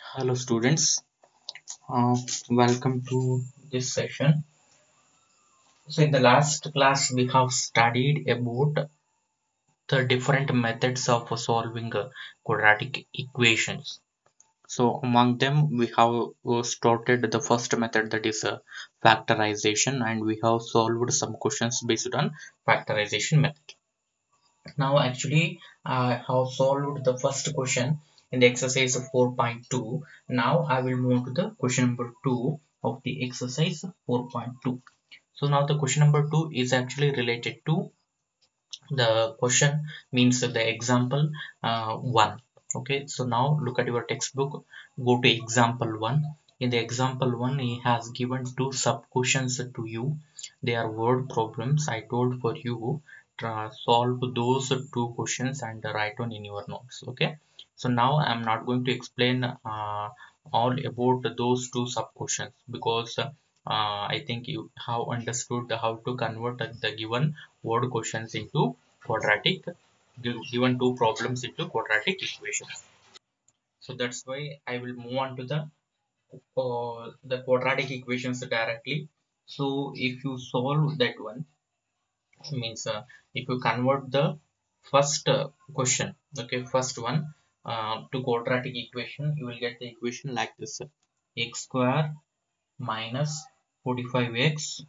Hello students, uh, welcome to this session. So in the last class we have studied about the different methods of solving uh, quadratic equations. So among them we have uh, started the first method that is uh, factorization and we have solved some questions based on factorization method. Now actually I have solved the first question in the exercise 4.2 now i will move to the question number 2 of the exercise 4.2 so now the question number 2 is actually related to the question means the example uh, 1 okay so now look at your textbook go to example 1 in the example 1 he has given two sub questions to you they are word problems i told for you to solve those two questions and write on in your notes okay so now i'm not going to explain uh, all about those two sub questions because uh, i think you have understood how to convert the given word questions into quadratic given two problems into quadratic equations so that's why i will move on to the uh, the quadratic equations directly so if you solve that one means uh, if you convert the first uh, question okay first one uh, to quadratic equation you will get the equation like this x square minus 45x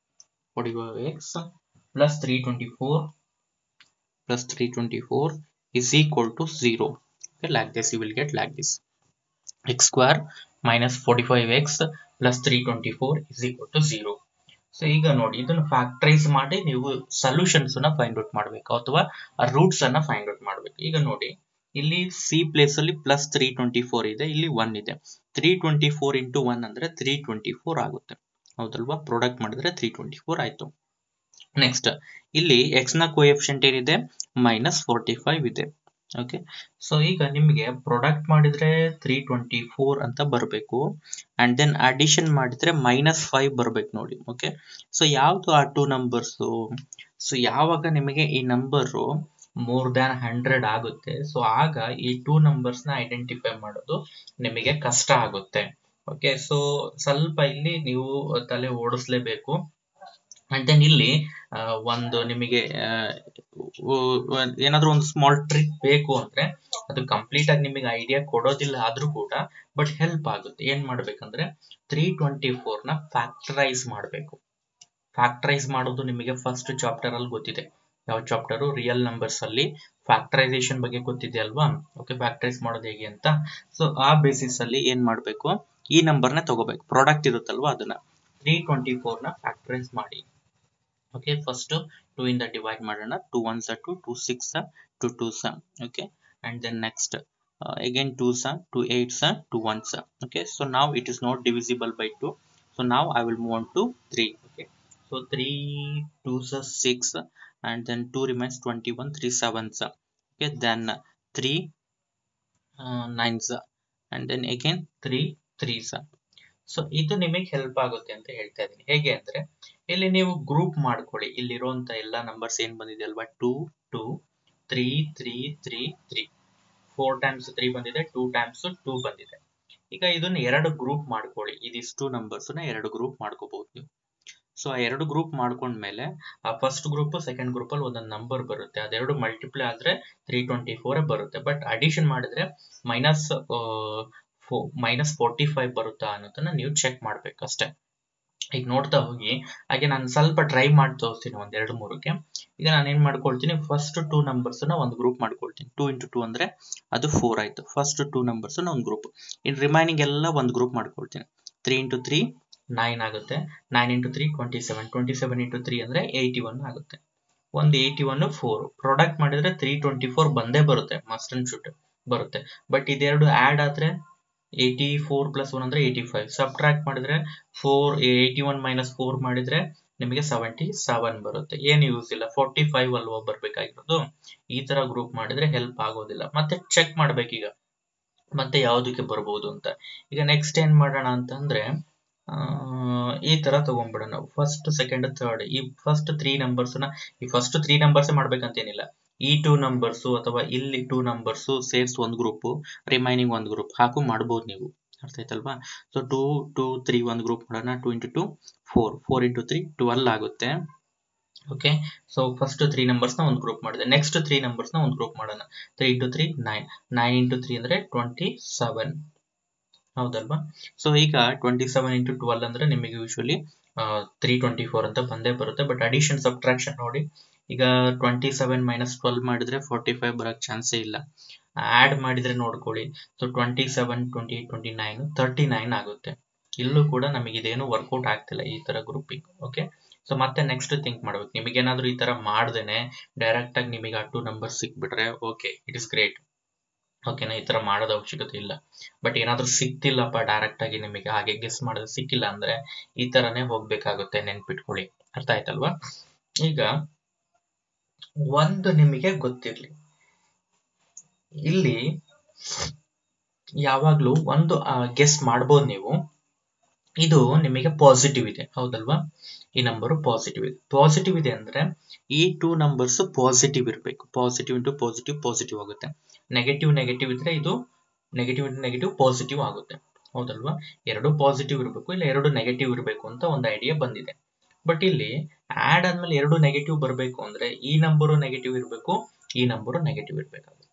45x plus 324 plus 324 is equal to 0 okay like this you will get like this x square minus 45x plus 324 is equal to 0 so ಈಗ ನೋಡಿ ಇದನ್ನು factorise ಮಾಡಿ ನೀವು solutions ಅನ್ನ find out ಮಾಡಬೇಕು ಅಥವಾ roots ಅನ್ನ find out ಮಾಡಬೇಕು ಈಗ ನೋಡಿ ಇಲ್ಲಿ ಸಿ ಪ್ಲೇಸ್ ಅಲ್ಲಿ ಪ್ಲಸ್ ತ್ರೀ ಟ್ವೆಂಟಿ ಫೋರ್ ಇದೆ ಇಲ್ಲಿ ಒನ್ ಇದೆ three twenty four into one ಅಂದ್ರೆ ತ್ರೀ ಟ್ವೆಂಟಿ ಫೋರ್ ಆಗುತ್ತೆ ಹೌದಲ್ವಾ ಪ್ರಾಡಕ್ಟ್ ಮಾಡಿದ್ರೆ ತ್ರೀ ಟ್ವೆಂಟಿ ಫೋರ್ ಆಯ್ತು ನೆಕ್ಸ್ಟ್ ಇಲ್ಲಿ ಎಕ್ಸ್ ನ ಕೋಎಫಿಷಿಯಂಟ್ ಏನಿದೆ ಮೈನಸ್ ಫೋರ್ಟಿ ಫೈವ್ ಇದೆ ಓಕೆ ಸೊ ಈಗ ನಿಮಗೆ ಪ್ರಾಡಕ್ಟ್ ಮಾಡಿದ್ರೆ ತ್ರೀ ಟ್ವೆಂಟಿ ಫೋರ್ ಅಂತ ಬರಬೇಕು ಅಂಡ್ ದೆನ್ ಅಡಿಷನ್ ಮಾಡಿದ್ರೆ ಮೈನಸ್ ಫೈವ್ ಬರ್ಬೇಕು ನೋಡಿ ಓಕೆ ಸೊ ಯಾವ್ದು ಆ ಟೂ ನಂಬರ್ಸು ಸೊ ಯಾವಾಗ ನಿಮಗೆ ಈ ನಂಬರು ಮೋರ್ ದ್ಯಾನ್ ಹಂಡ್ರೆಡ್ ಆಗುತ್ತೆ ಸೊ ಆಗ ಈ ಟೂ ನಂಬರ್ಸ್ ನ ಐಡೆಂಟಿಫೈ ಮಾಡೋದು ನಿಮಗೆ ಕಷ್ಟ ಆಗುತ್ತೆ ಓಕೆ ಸೊ ಸ್ವಲ್ಪ ಇಲ್ಲಿ ನೀವು ತಲೆ ಓಡಿಸ್ಲೇಬೇಕು ಅಂಡ್ ದೆನ್ ಇಲ್ಲಿ ಒಂದು ನಿಮಗೆ ಏನಾದ್ರೂ ಒಂದು ಸ್ಮಾಲ್ ಟ್ರಿಕ್ ಬೇಕು ಅಂದ್ರೆ ಅದು ಕಂಪ್ಲೀಟ್ ಆಗಿ ನಿಮಗೆ ಐಡಿಯಾ ಕೊಡೋದಿಲ್ಲ ಆದ್ರೂ ಕೂಡ ಬಟ್ ಹೆಲ್ಪ್ ಆಗುತ್ತೆ ಏನ್ ಮಾಡ್ಬೇಕಂದ್ರೆ ತ್ರೀ ಟ್ವೆಂಟಿ ಫೋರ್ ನ ಫ್ಯಾಕ್ಟರೈಸ್ ಮಾಡಬೇಕು ಫ್ಯಾಕ್ಟರೈಸ್ ಮಾಡೋದು ನಿಮಗೆ ಫಸ್ಟ್ ಚಾಪ್ಟರ್ ಅಲ್ಲಿ ಗೊತ್ತಿದೆ ಯಾವ ಚಾಪ್ಟರ್ ರಿಯಲ್ ನಂಬರ್ಸ್ ಅಲ್ಲಿ ಫ್ಯಾಕ್ಟರೈಸೇಷನ್ ಬಗ್ಗೆ ಗೊತ್ತಿದೆ ಅಲ್ವಾ ಓಕೆ ಫ್ಯಾಕ್ಟರೈಸ್ ಮಾಡೋದು ಹೇಗೆ ಅಂತ ಸೊ ಆ ಬೇಸಿಸ್ ಅಲ್ಲಿ ಏನ್ ಮಾಡ್ಬೇಕು ಈ ನಂಬರ್ ನ ತಗೋಬೇಕು ಪ್ರಾಡಕ್ಟ್ ಇರುತ್ತಲ್ವಾ ಅದನ್ನ ತ್ರೀ ಟ್ವೆಂಟಿ ಫೋರ್ ನ ಫ್ಯಾಕ್ಟರೈಸ್ ಮಾಡಿ ಓಕೆ ಫಸ್ಟ್ ಟೂ ಇಂದ ಡಿವೈಡ್ ಮಾಡೋಣ two ones to two six to two ಸ okay and then next again two ಸ ಟೂ ಏಟ್ ಸ ಟೂ ಒನ್ ಸ ಓಕೆ ಸೊ ನಾವ್ it is not divisible by two so ನಾವ್ I will move on to three okay so three two ಸ six and then 2 remains 21 3 sevens okay then 3 uh, nines and then again 3 threes so ಇದು ನಿಮಗೆ help ಆಗುತ್ತೆ ಅಂತ ಹೇಳ್ತಾ ಇದ್ದೀನಿ ಹೇಗೆ ಅಂದ್ರೆ ಇಲ್ಲಿ ನೀವು ಗ್ರೂಪ್ ಮಾಡ್ಕೊಳ್ಳಿ ಇಲ್ಲಿರುವಂತ ಎಲ್ಲ ನಂಬರ್ಸ್ ಏನ್ ಬಂದಿದೆ ಅಲ್ವಾ two two three three three three four times three ಬಂದಿದೆ ಟೂ ಟೈಮ್ಸ್ ಟೂ ಬಂದಿದೆ ಈಗ ಇದನ್ನ ಎರಡು ಗ್ರೂಪ್ ಮಾಡ್ಕೊಳ್ಳಿ ಇದಿಷ್ಟು ನಂಬರ್ಸ್ ನ ಎರಡು ಗ್ರೂಪ್ ಮಾಡ್ಕೋಬಹುದು ನೀವು ಸೊ ಆ ಎರಡು ಗ್ರೂಪ್ ಮಾಡ್ಕೊಂಡ್ಮೇಲೆ ಆ ಫಸ್ಟ್ ಗ್ರೂಪ್ ಸೆಕೆಂಡ್ ಗ್ರೂಪ್ ಅಲ್ಲಿ ಒಂದೊಂದು ನಂಬರ್ ಬರುತ್ತೆ ಅದೆರಡು ಮಲ್ಟಿಪ್ಲೈ ಆದ್ರೆ ತ್ರೀ ಟ್ವೆಂಟಿ ಫೋರ್ ಬರುತ್ತೆ ಬಟ್ ಅಡಿಷನ್ ಮಾಡಿದ್ರೆ ಮೈನಸ್ ಮೈನಸ್ ಫೋರ್ಟಿ ಫೈವ್ ಬರುತ್ತಾ ಅನ್ನೋದನ್ನ ನೀವು ಚೆಕ್ ಮಾಡ್ಬೇಕು ಅಷ್ಟೇ ಈಗ ನೋಡ್ತಾ ಹೋಗಿ ಹಾಗೆ ನಾನು ಸ್ವಲ್ಪ ಟ್ರೈ ಮಾಡಿ ತೋರಿಸ್ತೀನಿ ಒಂದ್ ಎರಡು ಮೂರಕ್ಕೆ ಈಗ ನಾನು ಏನ್ ಮಾಡ್ಕೊಳ್ತೀನಿ ಫಸ್ಟ್ ಟೂ ನಂಬರ್ಸ್ ನ ಒಂದು ಗ್ರೂಪ್ ಮಾಡ್ಕೊಳ್ತೀನಿ ಟೂ ಇಂಟು ಟೂ ಅಂದ್ರೆ ಅದು ಫೋರ್ ಆಯ್ತು ಫಸ್ಟ್ ಟೂ ನಂಬರ್ಸ್ ನ ಒಂದು ಗ್ರೂಪ್ ಇನ್ ರಿಮೈನಿಂಗ್ ಎಲ್ಲ ಒಂದು ಗ್ರೂಪ್ ಮಾಡ್ಕೊಳ್ತೀನಿ ತ್ರೀ ಇಂಟು ತ್ರೀ ನೈನ್ ಆಗುತ್ತೆ nine into three twenty seven twenty seven into three ಅಂದ್ರೆ ಏಯ್ಟಿ ಒನ್ ಆಗುತ್ತೆ ಒಂದು ಏಯ್ಟಿ ಒನ್ ಫೋರ್ ಪ್ರಾಡಕ್ಟ್ ಮಾಡಿದ್ರೆ ತ್ರೀ ಟ್ವೆಂಟಿ ಫೋರ್ ಬಂದೇ ಬರುತ್ತೆ ಮಸ್ಟ್ ಅಂಡ್ ಶುಡ್ ಬರುತ್ತೆ ಬಟ್ ಇದೆರಡು ಆಡ್ ಆದ್ರೆ ಏಯ್ಟಿ ಫೋರ್ ಪ್ಲಸ್ ಒನ್ ಅಂದ್ರೆ ಏಯ್ಟಿ ಫೈವ್ ಸಬ್ಟ್ರಾಕ್ಟ್ ಮಾಡಿದ್ರೆ four eighty one minus four ಮಾಡಿದ್ರೆ ನಿಮಗೆ ಸೆವೆಂಟಿ ಸೆವೆನ್ ಬರುತ್ತೆ ಏನು ಯೂಸ್ ಇಲ್ಲ ಫೋರ್ಟಿ ಫೈವ್ ಅಲ್ವಾ ಬರ್ಬೇಕಾಗಿರೋದು ಈ ತರ ಗ್ರೂಪ್ ಮಾಡಿದ್ರೆ ಹೆಲ್ಪ್ ಆಗೋದಿಲ್ಲ ಮತ್ತೆ ಚೆಕ್ ಮಾಡ್ಬೇಕೀಗ ಮತ್ತೆ ಯಾವ್ದಕ್ಕೆ ಬರ್ಬೋದು ಅಂತ ಈಗ ನೆಕ್ಸ್ಟ್ ಏನ್ ಮಾಡೋಣ ಅಂತಂದ್ರೆ ಈ ತರ ತಗೊಂಡ್ಬಿಡೋಣ ಫಸ್ಟ್ ಸೆಕೆಂಡ್ ಥರ್ಡ್ ಈ ಫಸ್ಟ್ ತ್ರೀ ನಂಬರ್ಸ್ ನ ಈ ಫಸ್ಟ್ ತ್ರೀ ನಂಬರ್ಸ್ ಮಾಡ್ಬೇಕಂತೇನಿಲ್ಲ ಈ ಟೂ ನಂಬರ್ಸು ಅಥವಾ ಇಲ್ಲಿ ಟೂ ನಂಬರ್ಸು ಸೇರ್ಸ್ ಒಂದು ಗ್ರೂಪು ರಿಮೈನಿಂಗ್ ಒಂದು ಗ್ರೂಪ್ ಹಾಕು ಮಾಡ್ಬೋದು ನೀವು ಅರ್ಥ ಆಯ್ತಲ್ವಾ ಸೊ ಟೂ ಟೂ ತ್ರೀ ಒಂದು ಗ್ರೂಪ್ ಮಾಡೋಣ two into two four four into three twelve ಆಗುತ್ತೆ ಓಕೆ ಸೊ ಫಸ್ಟ್ ತ್ರೀ ನಂಬರ್ಸ್ನ ಒಂದು ಗ್ರೂಪ್ ಮಾಡಿದೆ ನೆಕ್ಸ್ಟ್ ತ್ರೀ ನಂಬರ್ಸ್ನ ಒಂದು ಗ್ರೂಪ್ ಮಾಡೋಣ three into three nine nine into three ಅಂದರೆ ಟ್ವೆಂಟಿ ಸೆವೆನ್ ಹೌದಲ್ವಾ ಸೊ ಈಗ ಟ್ವೆಂಟಿ ಸೆವೆನ್ ಇಂಟು ಟ್ವೆಲ್ ಅಂದರೆ ನಿಮಗೆ ಯೂಶ್ವಲಿ ತ್ರೀ ಟ್ವೆಂಟಿ ಫೋರ್ ಅಂತ ಬಂದೇ ಬರುತ್ತೆ ಬಟ್ ಅಡಿಷನ್ ಸಬ್ಟ್ರಾಕ್ಷನ್ ನೋಡಿ ಈಗ ಟ್ವೆಂಟಿ ಸೆವೆನ್ ಮೈನಸ್ ಟ್ವೆಲ್ ಮಾಡಿದ್ರೆ ಫೋರ್ಟಿ ಫೈವ್ ಬರೋಕ್ಕೆ ಚಾನ್ಸೇ ಇಲ್ಲ ಆ್ಯಡ್ ಮಾಡಿದ್ರೆ ನೋಡ್ಕೊಳ್ಳಿ so twenty seven twenty twenty nine thirty nine ಆಗುತ್ತೆ ಇಲ್ಲೂ ಕೂಡ ನಮಗೆ ಇದೇನು ವರ್ಕೌಟ್ ಆಗ್ತಿಲ್ಲ ಈ ತರ ಗ್ರೂಪಿಂಗ್ ಓಕೆ ಸೊ ಮತ್ತೆ ನೆಕ್ಸ್ಟ್ ಥಿಂಕ್ ಮಾಡ್ಬೇಕು ನಿಮಗೇನಾದ್ರೂ ಈ ತರ ಮಾಡ್ದೇನೆ ಡೈರೆಕ್ಟ್ ಆಗಿ ನಿಮಗೆ ಆ ಟೂ ನಂಬರ್ ಸಿಕ್ಬಿಟ್ರೆ ಓಕೆ ಇಟ್ ಇಸ್ ಗ್ರೇಟ್ ಓಕೆನಾ ಈ ತರ ಮಾಡೋದ ಅವಶ್ಯಕತೆ ಇಲ್ಲ ಬಟ್ ಏನಾದ್ರೂ ಸಿಕ್ತಿಲ್ಲಪ್ಪ ಡೈರೆಕ್ಟ್ ಆಗಿ ನಿಮಗೆ ಹಾಗೆ ಗೆಸ್ ಮಾಡೋದು ಸಿಕ್ಕಿಲ್ಲ ಅಂದ್ರೆ ಈ ತರನೇ ಹೋಗ್ಬೇಕಾಗುತ್ತೆ ನೆನ್ಪಿಟ್ಕೊಳ್ಳಿ ಅರ್ಥ ಆಯ್ತಲ್ವಾ ಈಗ ಒಂದು ನಿಮಗೆ ಗೊತ್ತಿರ್ಲಿ ಇಲ್ಲಿ ಯಾವಾಗ್ಲೂ ಒಂದು ಗೆಸ್ ಮಾಡ್ಬೋದು ನೀವು ಇದು ನಿಮಗೆ ಪಾಸಿಟಿವ್ ಇದೆ ಹೌದಲ್ವಾ ಈ ನಂಬರ್ ಪಾಸಿಟಿವ್ ಇದೆ ಪಾಸಿಟಿವ್ ಇದೆ ಅಂದ್ರೆ ಈ ಟೂ ನಂಬರ್ಸ್ ಪಾಸಿಟಿವ್ ಇರಬೇಕು ಪಾಸಿಟಿವ್ ಇಂಟು ಪಾಸಿಟಿವ್ ಪಾಸಿಟಿವ್ ಆಗುತ್ತೆ ನೆಗೆಟಿವ್ ನೆಗೆಟಿವ್ ಇದ್ರೆ ಇದು ನೆಗೆಟಿವ್ ಇಂಟು ನೆಗೆಟಿವ್ ಪಾಸಿಟಿವ್ ಆಗುತ್ತೆ ಹೌದಲ್ವಾ ಎರಡು ಪಾಸಿಟಿವ್ ಇರಬೇಕು ಇಲ್ಲ ಎರಡು ನೆಗೆಟಿವ್ ಇರಬೇಕು ಅಂತ ಒಂದು ಐಡಿಯಾ ಬಂದಿದೆ ಬಟ್ ಇಲ್ಲಿ ಆಡ್ ಆದ್ಮೇಲೆ ಎರಡು ನೆಗೆಟಿವ್ ಬರಬೇಕು ಅಂದ್ರೆ ಈ ನಂಬರು ನೆಗೆಟಿವ್ ಇರಬೇಕು ಈ ನಂಬರು ನೆಗೆಟಿವ್ ಇರಬೇಕಾಗುತ್ತೆ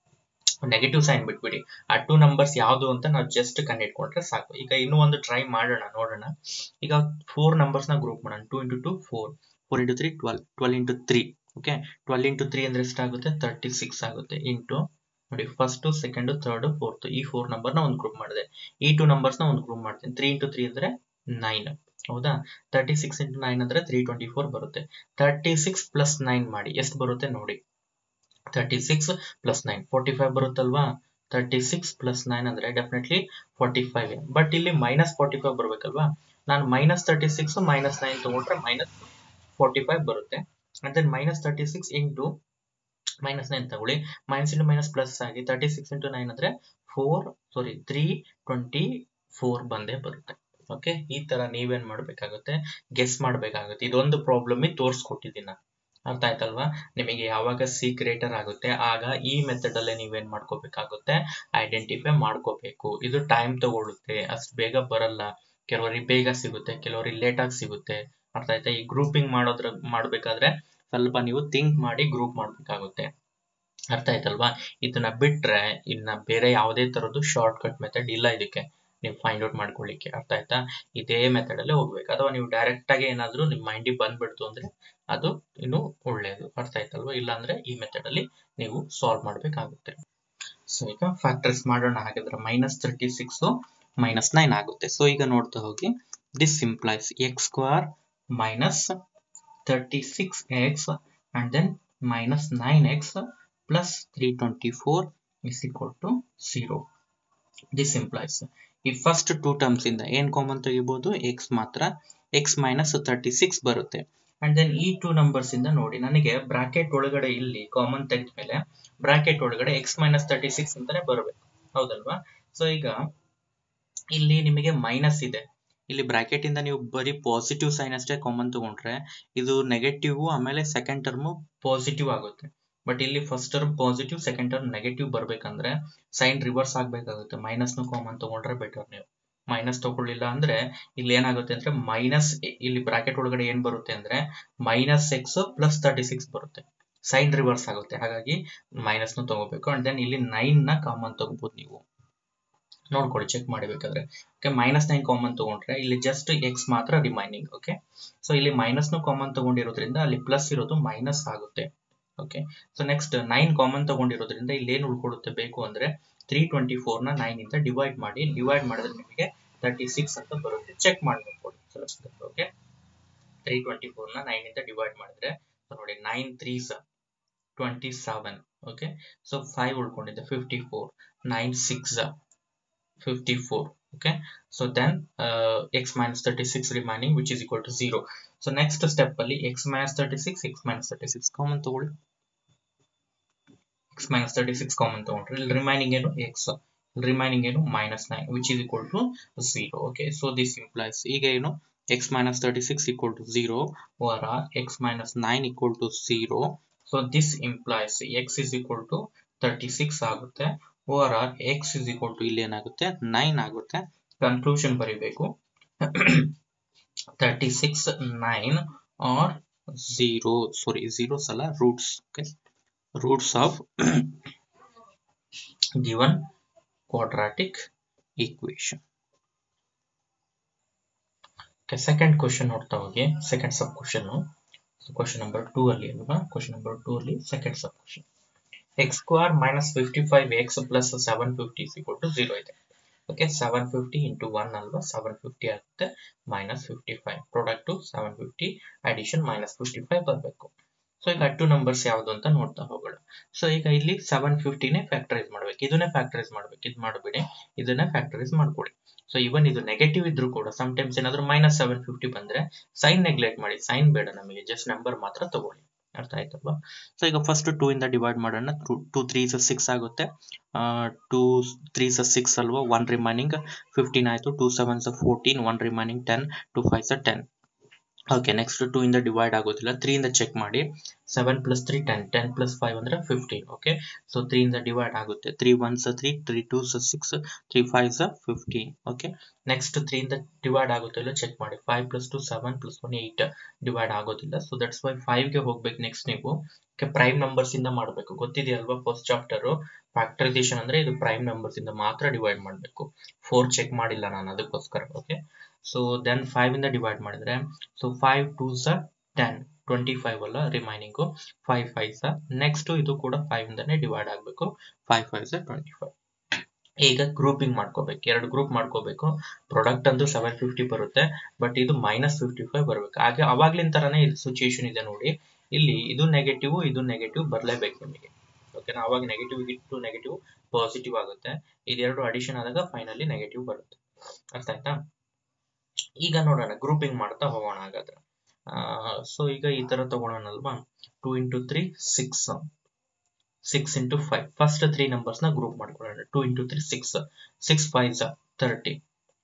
ನೆಗೆಟಿವ್ ಸೈನ್ ಬಿಟ್ಬಿಡಿ ಆ ಟೂ ನಂಬರ್ಸ್ ಯಾವುದು ಅಂತ ನಾವು ಜಸ್ಟ್ ಕಂಡಿಡ್ಕೊಂಡ್ರೆ ಸಾಕು ಈಗ ಇನ್ನೂ ಒಂದು ಟ್ರೈ ಮಾಡೋಣ ನೋಡೋಣ ಈಗ ಫೋರ್ ನಂಬರ್ಸ್ ನ ಗ್ರೂಪ್ ಮಾಡೋಣ two into two four four into three twelve twelve into three okay twelve into three ಅಂದ್ರೆ ಎಷ್ಟಾಗುತ್ತೆ ತರ್ಟಿ ಸಿಕ್ಸ್ ಆಗುತ್ತೆ ಇಂಟು ನೋಡಿ ಫಸ್ಟ್ ಸೆಕೆಂಡ್ ಥರ್ಡ್ ಫೋರ್ತ್ ಈ ಫೋರ್ ನಂಬರ್ ನ ಒಂದು ಗ್ರೂಪ್ ಮಾಡಿದೆ ಈ ಟೂ ನಂಬರ್ಸ್ ನ ಒಂದು ಗ್ರೂಪ್ ಮಾಡ್ತೀನಿ ತ್ರೀ ಇಂಟು ತ್ರೀ ಅಂದ್ರೆ ನೈನ್ ಹೌದಾ ತರ್ಟಿ ಸಿಕ್ಸ್ ಇಂಟು ನೈನ್ ಅಂದ್ರೆ ತ್ರೀ ಟ್ವೆಂಟಿ ಫೋರ್ ಬರುತ್ತೆ ತರ್ಟಿ ಸಿಕ್ಸ್ ಪ್ಲಸ್ ನೈನ್ ಮಾಡಿ ಎಷ್ಟು ಬರುತ್ತೆ ನೋಡಿ thirty six plus nine forty five ಬರುತ್ತಲ್ವಾ ತರ್ಟಿ ಸಿಕ್ಸ್ ಪ್ಲಸ್ ನೈನ್ ಅಂದ್ರೆ ಡೆಫಿನೆಟ್ಲಿ ಫಾರ್ಟಿ ಫೈವ್ ಬಟ್ ಇಲ್ಲಿ ಮೈನಸ್ ಫಾರ್ಟಿ ಫೈವ್ ಬರ್ಬೇಕಲ್ವಾ ನಾನು minus thirty six minus nine ತಗೊಂಡ್ರೆ ಮೈನಸ್ ಫಾರ್ಟಿ ಫೈವ್ ಬರುತ್ತೆ and then minus thirty six into minus nine ತಗೊಳ್ಳಿ minus into minus plus ಆಗಿ thirty six into nine ಅಂದ್ರೆ four sorry three twenty four ಬಂದೇ ಬರುತ್ತೆ okay ಈ ತರ ನೀವೇನ್ ಮಾಡ್ಬೇಕಾಗುತ್ತೆ ಗೆಸ್ ಮಾಡ್ಬೇಕಾಗುತ್ತೆ ಇದೊಂದು ಪ್ರಾಬ್ಲಮ್ ತೋರಿಸ್ಕೊಟ್ಟಿದ್ದೀನಿ ನಾನು ಅರ್ಥ ಆಯ್ತಲ್ವಾ ನಿಮಗೆ ಯಾವಾಗ ಸಿ ಗ್ರೇಟರ್ ಆಗುತ್ತೆ ಆಗ ಈ ಮೆಥಡ್ ಅಲ್ಲೇ ನೀವೇನ್ ಮಾಡ್ಕೋಬೇಕಾಗುತ್ತೆ ಐಡೆಂಟಿಫೈ ಮಾಡ್ಕೋಬೇಕು ಇದು ಟೈಮ್ ತಗೊಳ್ಳುತ್ತೆ ಅಷ್ಟು ಬೇಗ ಬರಲ್ಲ ಕೆಲವರಿಗೆ ಬೇಗ ಸಿಗುತ್ತೆ ಕೆಲವರಿಗೆ ಲೇಟ್ ಆಗಿ ಸಿಗುತ್ತೆ ಅರ್ಥ ಆಯ್ತಾ ಈ ಗ್ರೂಪಿಂಗ್ ಮಾಡೋದ್ರ ಮಾಡ್ಬೇಕಾದ್ರೆ ಸ್ವಲ್ಪ ನೀವು ಥಿಂಕ್ ಮಾಡಿ ಗ್ರೂಪ್ ಮಾಡ್ಬೇಕಾಗುತ್ತೆ ಅರ್ಥ ಆಯ್ತಲ್ವಾ ಇದನ್ನ ಬಿಟ್ರೆ ಇನ್ನ ಬೇರೆ ಯಾವುದೇ ತರದ್ದು ಶಾರ್ಟ್ ಕಟ್ ಮೆಥಡ್ ಇಲ್ಲ ಇದಕ್ಕೆ ನೀವು ಫೈಂಡ್ ಔಟ್ ಮಾಡ್ಕೊಳ್ಳಿಕ್ಕೆ ಅರ್ಥ ಆಯ್ತಾ ಇದೇ ಮೆಥಡ್ ಅಲ್ಲೇ ಹೋಗ್ಬೇಕು ಅಥವಾ ನೀವು ಡೈರೆಕ್ಟ್ ಆಗಿ ಏನಾದ್ರೂ ನಿಮ್ ಮೈಂಡಿಗೆ ಬಂದ್ಬಿಡ್ತು ಅಂದ್ರೆ ಅದು ಇನ್ನು ಒಳ್ಳೇದು ಅರ್ಥ ಆಯ್ತಲ್ವಾ ಇಲ್ಲ ಅಂದ್ರೆ ಈ ಮೆಥಡ್ ಅಲ್ಲಿ ನೀವು ಸಾಲ್ವ್ ಮಾಡ್ಬೇಕಾಗುತ್ತೆ ಸೊ ಈಗ ಫ್ಯಾಕ್ಟರ್ಸ್ ಮಾಡೋಣ ಹಾಗಾದ್ರೆ minus thirty six minus nine ಆಗುತ್ತೆ ಸೊ ಈಗ ನೋಡ್ತಾ ಹೋಗಿ this simplifies x square minus thirty six x and then minus nine x plus three twenty four is equal to zero this implies ಈ first two terms ಇಂದ ಏನ್ common ತೆಗಿಬಹುದು x ಮಾತ್ರ x minus thirty six ಬರುತ್ತೆ and then ಈ two numbers ಇಂದ ನೋಡಿ ನನಗೆ ಬ್ರಾಕೆಟ್ ಒಳಗಡೆ ಇಲ್ಲಿ ಕಾಮನ್ ತೆಗೆದ ಮೇಲೆ ಬ್ರಾಕೆಟ್ ಒಳಗಡೆ ಎಕ್ಸ್ ಮೈನಸ್ ತರ್ಟಿ ಸಿಕ್ಸ್ ಅಂತಾನೆ ಬರಬೇಕು ಹೌದಲ್ವಾ ಸೊ ಈಗ ಇಲ್ಲಿ ನಿಮಗೆ ಮೈನಸ್ ಇದೆ ಇಲ್ಲಿ ಬ್ರಾಕೆಟ್ ಇಂದ ನೀವು ಬರೀ ಪಾಸಿಟಿವ್ ಸೈನ್ ಅಷ್ಟೇ ಕಾಮನ್ ತಗೊಂಡ್ರೆ ಇದು ನೆಗೆಟಿವ್ ಆಮೇಲೆ ಸೆಕೆಂಡ್ ಟರ್ಮ್ ಪಾಸಿಟಿವ್ ಆಗುತ್ತೆ ಬಟ್ ಇಲ್ಲಿ first term positive second term negative ಬರ್ಬೇಕಂದ್ರೆ ಸೈನ್ ರಿವರ್ಸ್ ಆಗ್ಬೇಕಾಗುತ್ತೆ ಮೈನಸ್ ನು ಕಾಮನ್ ತಗೊಂಡ್ರೆ ಬೆಟರ್ ನೀವು ಮೈನಸ್ ತಗೊಳ್ಳಿಲ್ಲ ಅಂದ್ರೆ ಇಲ್ಲಿ ಏನಾಗುತ್ತೆ ಅಂದ್ರೆ ಮೈನಸ್ ಇಲ್ಲಿ ಬ್ರಾಕೆಟ್ ಒಳಗಡೆ ಏನ್ ಬರುತ್ತೆ ಅಂದ್ರೆ minus x plus thirty six ಬರುತ್ತೆ ಸೈನ್ ರಿವರ್ಸ್ ಆಗುತ್ತೆ ಹಾಗಾಗಿ ಮೈನಸ್ ನು ತಗೋಬೇಕು ಅಂಡ್ ದೆನ್ ಇಲ್ಲಿ ನೈನ್ ನ ಕಾಮನ್ ತಗೋಬಹುದು ನೀವು ನೋಡ್ಕೊಳ್ಳಿ ಚೆಕ್ ಮಾಡಬೇಕಾದ್ರೆ ಓಕೆ ಮೈನಸ್ ನೈನ್ ಕಾಮನ್ ತಗೊಂಡ್ರೆ ಇಲ್ಲಿ ಜಸ್ಟ್ ಎಕ್ಸ್ ಮಾತ್ರ ರಿಮೈನಿಂಗ್ ಓಕೆ ಸೊ ಇಲ್ಲಿ ಮೈನಸ್ ನು ಕಾಮನ್ ತಗೊಂಡಿರೋದ್ರಿಂದ ಅಲ್ಲಿ ಪ್ಲಸ್ ಇರೋದು ಮೈನಸ್ ಆಗುತ್ತೆ okay so next nine common ತಗೊಂಡಿರೋದ್ರಿಂದ ಇಲ್ಲಿ ಏನು ಉಳ್ಕೊಳ್ಳುತ್ತೆ ಬೇಕು ಅಂದ್ರೆ ತ್ರೀ ಟ್ವೆಂಟಿ ಫೋರ್ ನ ನೈನ್ ಇಂದ ಡಿವೈಡ್ ಮಾಡಿ ಡಿವೈಡ್ ಮಾಡಿದ್ರೆ ನಿಮಗೆ ತರ್ಟಿ ಸಿಕ್ಸ್ ಅಂತ ಬರುತ್ತೆ ಚೆಕ್ ಮಾಡಬೇಕು ಓಕೆ ತ್ರೀ ಟ್ವೆಂಟಿ ಫೋರ್ ನ ನೈನ್ ಇಂದ ಡಿವೈಡ್ ಮಾಡಿದ್ರೆ ನೋಡಿ nine threes twenty seven okay so five ಉಳ್ಕೊಂಡಿದೆ fifty four nine six fifty four okay so then uh, x minus 36 remaining which is equal to 0 so next step ಅಲ್ಲಿ x minus 36 x minus 36 common ತಗೊಳ್ಳಿ x minus 36 common ತಗೊಂಡ್ರೆ ಇಲ್ಲಿ remaining ಏನು x remaining ಏನು minus nine which is equal to zero okay so this implies ಈಗ ಏನು x minus thirty six equal to zero ವರ x minus nine equal to zero so this implies x is equal to thirty six ಆಗುತ್ತೆ over or x is equal to ಇಲ್ಲಿ ಏನಾಗುತ್ತೆ nine ಆಗುತ್ತೆ conclusion ಬರಿಬೇಕು thirty six nine R zero sorry zeros ಅಲ್ಲ roots okay roots of given quadratic equation second question ನೋಡ್ತಾ ಹೋಗಿ second sub question question number two ಅಲ್ಲಿ ಅಲ್ವಾ ಕ್ವಶನ್ ನಂಬರ್ ಟೂ ಅಲ್ಲಿ second sub question x square minus fifty five x plus seven fifty equal to zero ಇದೆ okay seven fifty into one ಅಲ್ವಾ seven fifty ಆಗುತ್ತೆ minus fifty five product seven fifty addition minus fifty five ಬರಬೇಕು so ಈಗ two numbers ಯಾವುದು ಅಂತ ನೋಡ್ತಾ ಹೋಗೋಣ so ಈಗ ಇಲ್ಲಿ ಸೆವೆನ್ ಫಿಫ್ಟಿನೇ ಫ್ಯಾಕ್ಟರೈಸ್ ಮಾಡ್ಬೇಕು ಇದನ್ನೇ ಫ್ಯಾಕ್ಟರೈಸ್ ಮಾಡ್ಬೇಕು ಇದು ಮಾಡಬೇಡಿ ಇದನ್ನೇ ಫ್ಯಾಕ್ಟರೈಸ್ ಮಾಡ್ಕೊಡಿ ಸೊ ಇವನ್ ಇದು ನೆಗೆಟಿವ್ ಇದ್ರೂ ಕೂಡ ಸಮ್ ಟೈಮ್ಸ್ ಏನಾದ್ರು ಮೈನಸ್ ಸೆವೆನ್ ಫಿಫ್ಟಿ ಬಂದ್ರೆ ಸೈನ್ ನೆಗ್ಲೆಕ್ಟ್ ಮಾಡಿ ಸೈನ್ ಬೇಡ ನಮಗೆ ಜಸ್ಟ್ ನಂಬರ್ ಮಾತ್ರ ತಗೊಳ್ಳಿ ಅರ್ಥ ಆಯ್ತಲ್ವಾ ಸೊ ಈಗ ಫಸ್ಟ್ ಟೂ ಇಂದ ಡಿವೈಡ್ ಮಾಡೋಣ ಟೂ ತ್ರೀ ಸಿಕ್ಸ್ ಆಗುತ್ತೆ ಟೂ ತ್ರೀ ಸಿಕ್ಸ್ ಅಲ್ವಾ ಒನ್ ರಿಮೈನಿಂಗ್ ಫಿಫ್ಟೀನ್ ಆಯಿತು two seven fourteen one remaining ten two five ಸ ಟೆನ್ ಓಕೆ ನೆಕ್ಸ್ಟ್ ಟೂ ಇಂದ ಡಿವೈಡ್ ಆಗೋದಿಲ್ಲ ತ್ರೀ ಇಂದ ಚೆಕ್ ಮಾಡಿ seven plus three ten ten plus five ಅಂದ್ರೆ fifteen okay so three ಇಂದ divide ಆಗುತ್ತೆ three ones three three two six three five fifteen okay next three ಇಂದ divide ಆಗುತ್ತಿಲ್ಲ check ಮಾಡಿ five plus two seven plus one eight divide ಆಗೋದಿಲ್ಲ so that's why ಫೈವ್ಗೆ ಹೋಗ್ಬೇಕು next ನೀವು prime numbers ಇಂದ ಮಾಡಬೇಕು ಗೊತ್ತಿದೆಯಲ್ವಾ ಫಸ್ಟ್ ಚಾಪ್ಟರ್ ಫ್ಯಾಕ್ಟರೈಸೇಷನ್ ಅಂದ್ರೆ ಇದು ಪ್ರೈಮ್ ನಂಬರ್ಸ್ ಇಂದ ಮಾತ್ರ ಡಿವೈಡ್ ಮಾಡಬೇಕು ಫೋರ್ ಚೆಕ್ ಮಾಡಿಲ್ಲ ನಾನು ಅದಕ್ಕೋಸ್ಕರ ಓಕೆ ಸೊ ದೆನ್ ಫೈವ್ ಇಂದ ಡಿವೈಡ್ ಮಾಡಿದ್ರೆ ಸೊ ಫೈವ್ ಟೂ ಸ ಟೆನ್ ಟ್ವೆಂಟಿ ಫೈವ್ ಅಲ್ಲ ರಿಮೈನಿಂಗು ಫೈವ್ ಫೈವ್ ಸ ನೆಕ್ಸ್ಟ್ ಇದು ಕೂಡ ಫೈವ್ ಇಂದಾನೆ ಡಿವೈಡ್ ಆಗಬೇಕು ಫೈವ್ ಫೈವ್ ಸ ಟ್ವೆಂಟಿ ಫೈವ್ ಈಗ ಗ್ರೂಪಿಂಗ್ ಮಾಡ್ಕೋಬೇಕು ಎರಡು ಗ್ರೂಪ್ ಮಾಡ್ಕೋಬೇಕು ಪ್ರಾಡಕ್ಟ್ ಅಂತೂ ಸೆವೆನ್ ಫಿಫ್ಟಿ ಬರುತ್ತೆ ಬಟ್ ಇದು ಮೈನಸ್ ಫಿಫ್ಟಿ ಫೈವ್ ಬರಬೇಕು ಹಾಗೆ ಅವಾಗ್ಲಿನ ತರನೇ ಇದು ಸಿಚುಯೇಷನ್ ಇದೆ ನೋಡಿ ಇಲ್ಲಿ ಇದು ನೆಗೆಟಿವ್ ಇದು ನೆಗೆಟಿವ್ ಬರಲೇಬೇಕು ನಿಮಗೆ ಓಕೆನಾ ಅವಾಗ ನೆಗೆಟಿವ್ ಇಟ್ಟು ನೆಗೆಟಿವ್ ಪಾಸಿಟಿವ್ ಆಗುತ್ತೆ ಇದೆರಡು ಅಡಿಷನ್ ಆದಾಗ ಫೈನಲಿ ನೆಗೆಟಿವ್ ಬರುತ್ತೆ ಅರ್ಥ ಆಯ್ತಾ ಈಗ ನೋಡೋಣ ಗ್ರೂಪಿಂಗ್ ಮಾಡ್ತಾ ಹೋಗೋಣ ಹಾಗಾದ್ರೆ ಸೊ ಈಗ ಈ ತರ ತಗೊಳ್ಳೋಣಲ್ವಾ two into three six six into five first three numbers ನ ಗ್ರೂಪ್ ಮಾಡ್ಕೊಳ್ಳೋಣ two into three six six five thirty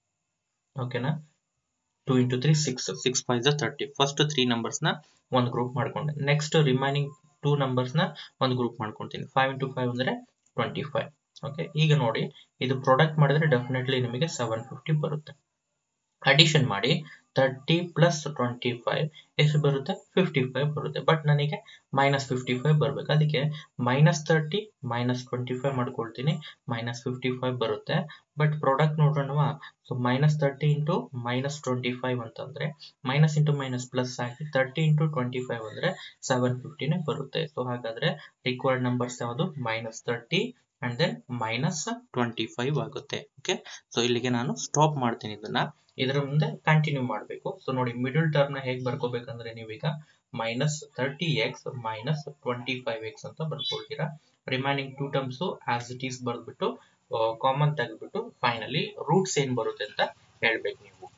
ಓಕೆನಾ two into three six six five thirty first three numbers ನ ಒಂದು ಗ್ರೂಪ್ ಮಾಡ್ಕೊಂಡೆ ನೆಕ್ಸ್ಟ್ ರಿಮೈನಿಂಗ್ ಟೂ ನಂಬರ್ಸ್ ನ ಒಂದು group ಮಾಡ್ಕೊಂತೀನಿ five into five ಅಂದ್ರೆ ಟ್ವೆಂಟಿ ಫೈವ್ ಓಕೆ ಈಗ ನೋಡಿ ಇದು ಪ್ರಾಡಕ್ಟ್ ಮಾಡಿದ್ರೆ ಡೆಫಿನೆಟ್ಲಿ ನಿಮಗೆ ಸೆವೆನ್ ಫಿಫ್ಟಿ ಬರುತ್ತೆ ಅಡಿಷನ್ ಮಾಡಿ ತರ್ಟಿ ಪ್ಲಸ್ ಟ್ವೆಂಟಿ ಫೈವ್ ಎಷ್ಟು ಬರುತ್ತೆ ಫಿಫ್ಟಿ ಫೈವ್ ಬರುತ್ತೆ ಬಟ್ ನನಗೆ ಮೈನಸ್ ಫಿಫ್ಟಿ ಫೈವ್ ಬರಬೇಕು ಅದಕ್ಕೆ minus thirty minus twenty five ಮಾಡ್ಕೊಳ್ತೀನಿ ಮೈನಸ್ ಫಿಫ್ಟಿ ಫೈವ್ ಬರುತ್ತೆ ಬಟ್ ಪ್ರಾಡಕ್ಟ್ ನೋಡೋಣವಾ so minus thirty into minus twenty five ಅಂತಂದ್ರೆ ಮೈನಸ್ ಇಂಟು ಮೈನಸ್ ಪ್ಲಸ್ ಆಗಿ ತರ್ಟಿ ಇಂಟು ಟ್ವೆಂಟಿ ಫೈವ್ ಅಂದ್ರೆ ಸೆವೆನ್ ಫಿಫ್ಟಿನೇ ಬರುತ್ತೆ ಸೊ ಹಾಗಾದ್ರೆ ರಿಕ್ವೈರ್ಡ್ ನಂಬರ್ಸ್ ಯಾವುದು minus thirty and then minus twenty five ಆಗುತ್ತೆ ಓಕೆ ಸೊ ಇಲ್ಲಿಗೆ ನಾನು ಸ್ಟಾಪ್ ಮಾಡ್ತೀನಿ ಇದನ್ನ ಇದರ ಮುಂದೆ ಕಂಟಿನ್ಯೂ ಮಾಡಬೇಕು ಸೊ ನೋಡಿ ಮಿಡಲ್ ಟರ್ಮ್ ನ ಹೇಗೆ ಬರ್ಕೋಬೇಕಂದ್ರೆ ನೀವೀಗ minus thirty x minus twenty five x ಅಂತ ಬರ್ಕೊಳ್ತೀರಾ remaining two terms as it is ಬರ್ದ್ಬಿಟ್ಟು ಕಾಮನ್ ತೆಗೆದ್ಬಿಟ್ಟು ಫೈನಲಿ ರೂಟ್ಸ್ ಏನ್ ಬರುತ್ತೆ ಅಂತ ಹೇಳ್ಬೇಕು ನೀವು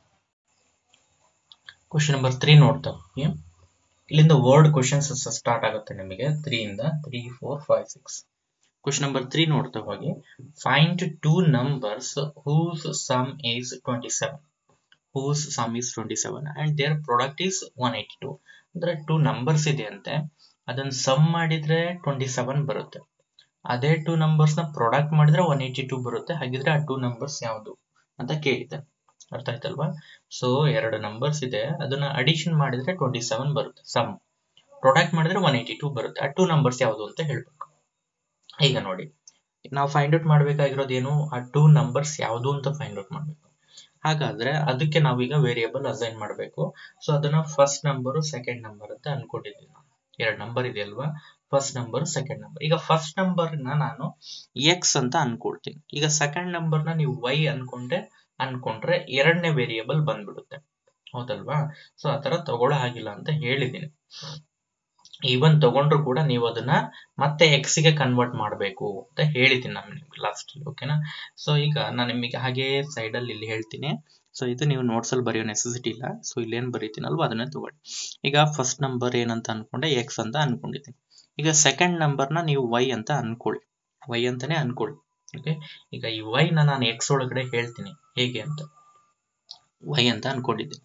ಕ್ವಶನ್ ನಂಬರ್ ತ್ರೀ ನೋಡ್ತಾ ಹೋಗಿ ಇಲ್ಲಿಂದ ವರ್ಡ್ ಕ್ವಶನ್ಸ್ ಸ್ಟಾರ್ಟ್ ಆಗುತ್ತೆ ನಿಮಗೆ ತ್ರೀ ಇಂದ three four five six question number three ನೋಡ್ತಾ ಹೋಗಿ find two numbers whose sum is twenty seven whose sum is twenty seven and their product is one eighty two ಅಂದ್ರೆ two numbers ಇದೆ ಅಂತೆ ಅದನ್ನ sum ಮಾಡಿದ್ರೆ twenty seven ಬರುತ್ತೆ ಅದೇ two numbers ನ ಪ್ರಾಡಕ್ಟ್ ಮಾಡಿದ್ರೆ ಒನ್ ಏಯ್ಟಿ ಟೂ ಬರುತ್ತೆ ಹಾಗಿದ್ರೆ ಆ ಟೂ ನಂಬರ್ಸ್ ಯಾವುದು ಅಂತ ಕೇಳಿದೆ ಅರ್ಥ ಆಯ್ತಲ್ವಾ ಸೊ ಎರಡು ನಂಬರ್ಸ್ ಇದೆ ಅದನ್ನ ಅಡಿಷನ್ ಮಾಡಿದ್ರೆ ಟ್ವೆಂಟಿ ಸೆವೆನ್ ಬರುತ್ತೆ ಸಮ್ ಪ್ರಾಡಕ್ಟ್ ಮಾಡಿದ್ರೆ ಒನ್ ಏಯ್ಟಿ ಟೂ ಬರುತ್ತೆ ಆ ಟೂ ನಂಬರ್ಸ್ ಯಾವುದು ಅಂತ ಹೇಳ್ಬೇಕು ಈಗ ನೋಡಿ ನಾವು ಫೈಂಡ್ ಔಟ್ ಮಾಡ್ಬೇಕಾಗಿರೋದು ಏನು ಆ ಟೂ ನಂಬರ್ಸ್ ಯಾವುದು ಅಂತ ಫೈಂಡ್ ಔಟ್ ಮಾಡ್ಬೇಕು ಹಾಗಾದ್ರೆ ಅದಕ್ಕೆ ನಾವೀಗ ವೇರಿಯಬಲ್ ಅಸೈನ್ ಮಾಡಬೇಕು ಸೊ ಅದನ್ನ ಫಸ್ಟ್ ನಂಬರು ಸೆಕೆಂಡ್ ನಂಬರ್ ಅಂತ ಅನ್ಕೊಂಡಿದ್ದೀನಿ ನಾನು ಎರಡು ನಂಬರ್ ಇದೆ ಅಲ್ವಾ ಫಸ್ಟ್ ನಂಬರ್ ಸೆಕೆಂಡ್ ನಂಬರ್ ಈಗ ಫಸ್ಟ್ ನಂಬರ್ ನ ನಾನು ಎಕ್ಸ್ ಅಂತ ಅನ್ಕೊಳ್ತೀನಿ ಈಗ ಸೆಕೆಂಡ್ ನಂಬರ್ ನ ನೀವು ವೈ ಅನ್ಕೊಂಡ್ರೆ ಅನ್ಕೊಂಡ್ರೆ ಎರಡನೇ ವೇರಿಯಬಲ್ ಬಂದ್ಬಿಡುತ್ತೆ ಹೌದಲ್ವಾ ಸೊ ಆತರ ತಗೊಳ್ಳೋ ಹಾಗಿಲ್ಲ ಅಂತ ಹೇಳಿದ್ದೀನಿ ಈವನ್ ತಗೊಂಡ್ರು ಕೂಡ ನೀವು ಅದನ್ನ ಮತ್ತೆ ಎಕ್ಸ್ ಗೆ ಕನ್ವರ್ಟ್ ಮಾಡಬೇಕು ಅಂತ ಹೇಳಿದ್ದೀನಿ ನಾನು ನಿಮ್ಗೆ ಲಾಸ್ಟ್ ಓಕೆನಾ ಸೊ ಈಗ ನಾನು ನಿಮಗೆ ಹಾಗೆ ಸೈಡ್ ಅಲ್ಲಿ ಇಲ್ಲಿ ಹೇಳ್ತೀನಿ ಸೊ ಇದು ನೀವು ನೋಟ್ಸ್ ಅಲ್ಲಿ ಬರೆಯೋ ನೆಸೆಸಿಟಿ ಇಲ್ಲ ಸೊ ಇಲ್ಲೇನ್ ಬರೀತೀನಲ್ವಾ ಅದನ್ನೇ ತಗೊಳ್ಳಿ ಈಗ ಫಸ್ಟ್ ನಂಬರ್ ಏನಂತ ಅನ್ಕೊಂಡೆ ಎಕ್ಸ್ ಅಂತ ಅನ್ಕೊಂಡಿದ್ದೀನಿ ಈಗ ಸೆಕೆಂಡ್ ನಂಬರ್ನ ನೀವು ವೈ ಅಂತ ಅನ್ಕೊಳ್ಳಿ ವೈ ಅಂತಾನೆ ಅನ್ಕೊಳ್ಳಿ ಓಕೆ ಈಗ ಈ ವೈ ನ ನಾನು ಎಕ್ಸ್ ಒಳಗಡೆ ಹೇಳ್ತೀನಿ ಹೇಗೆ ಅಂತ ವೈ ಅಂತ ಅನ್ಕೊಂಡಿದ್ದೀನಿ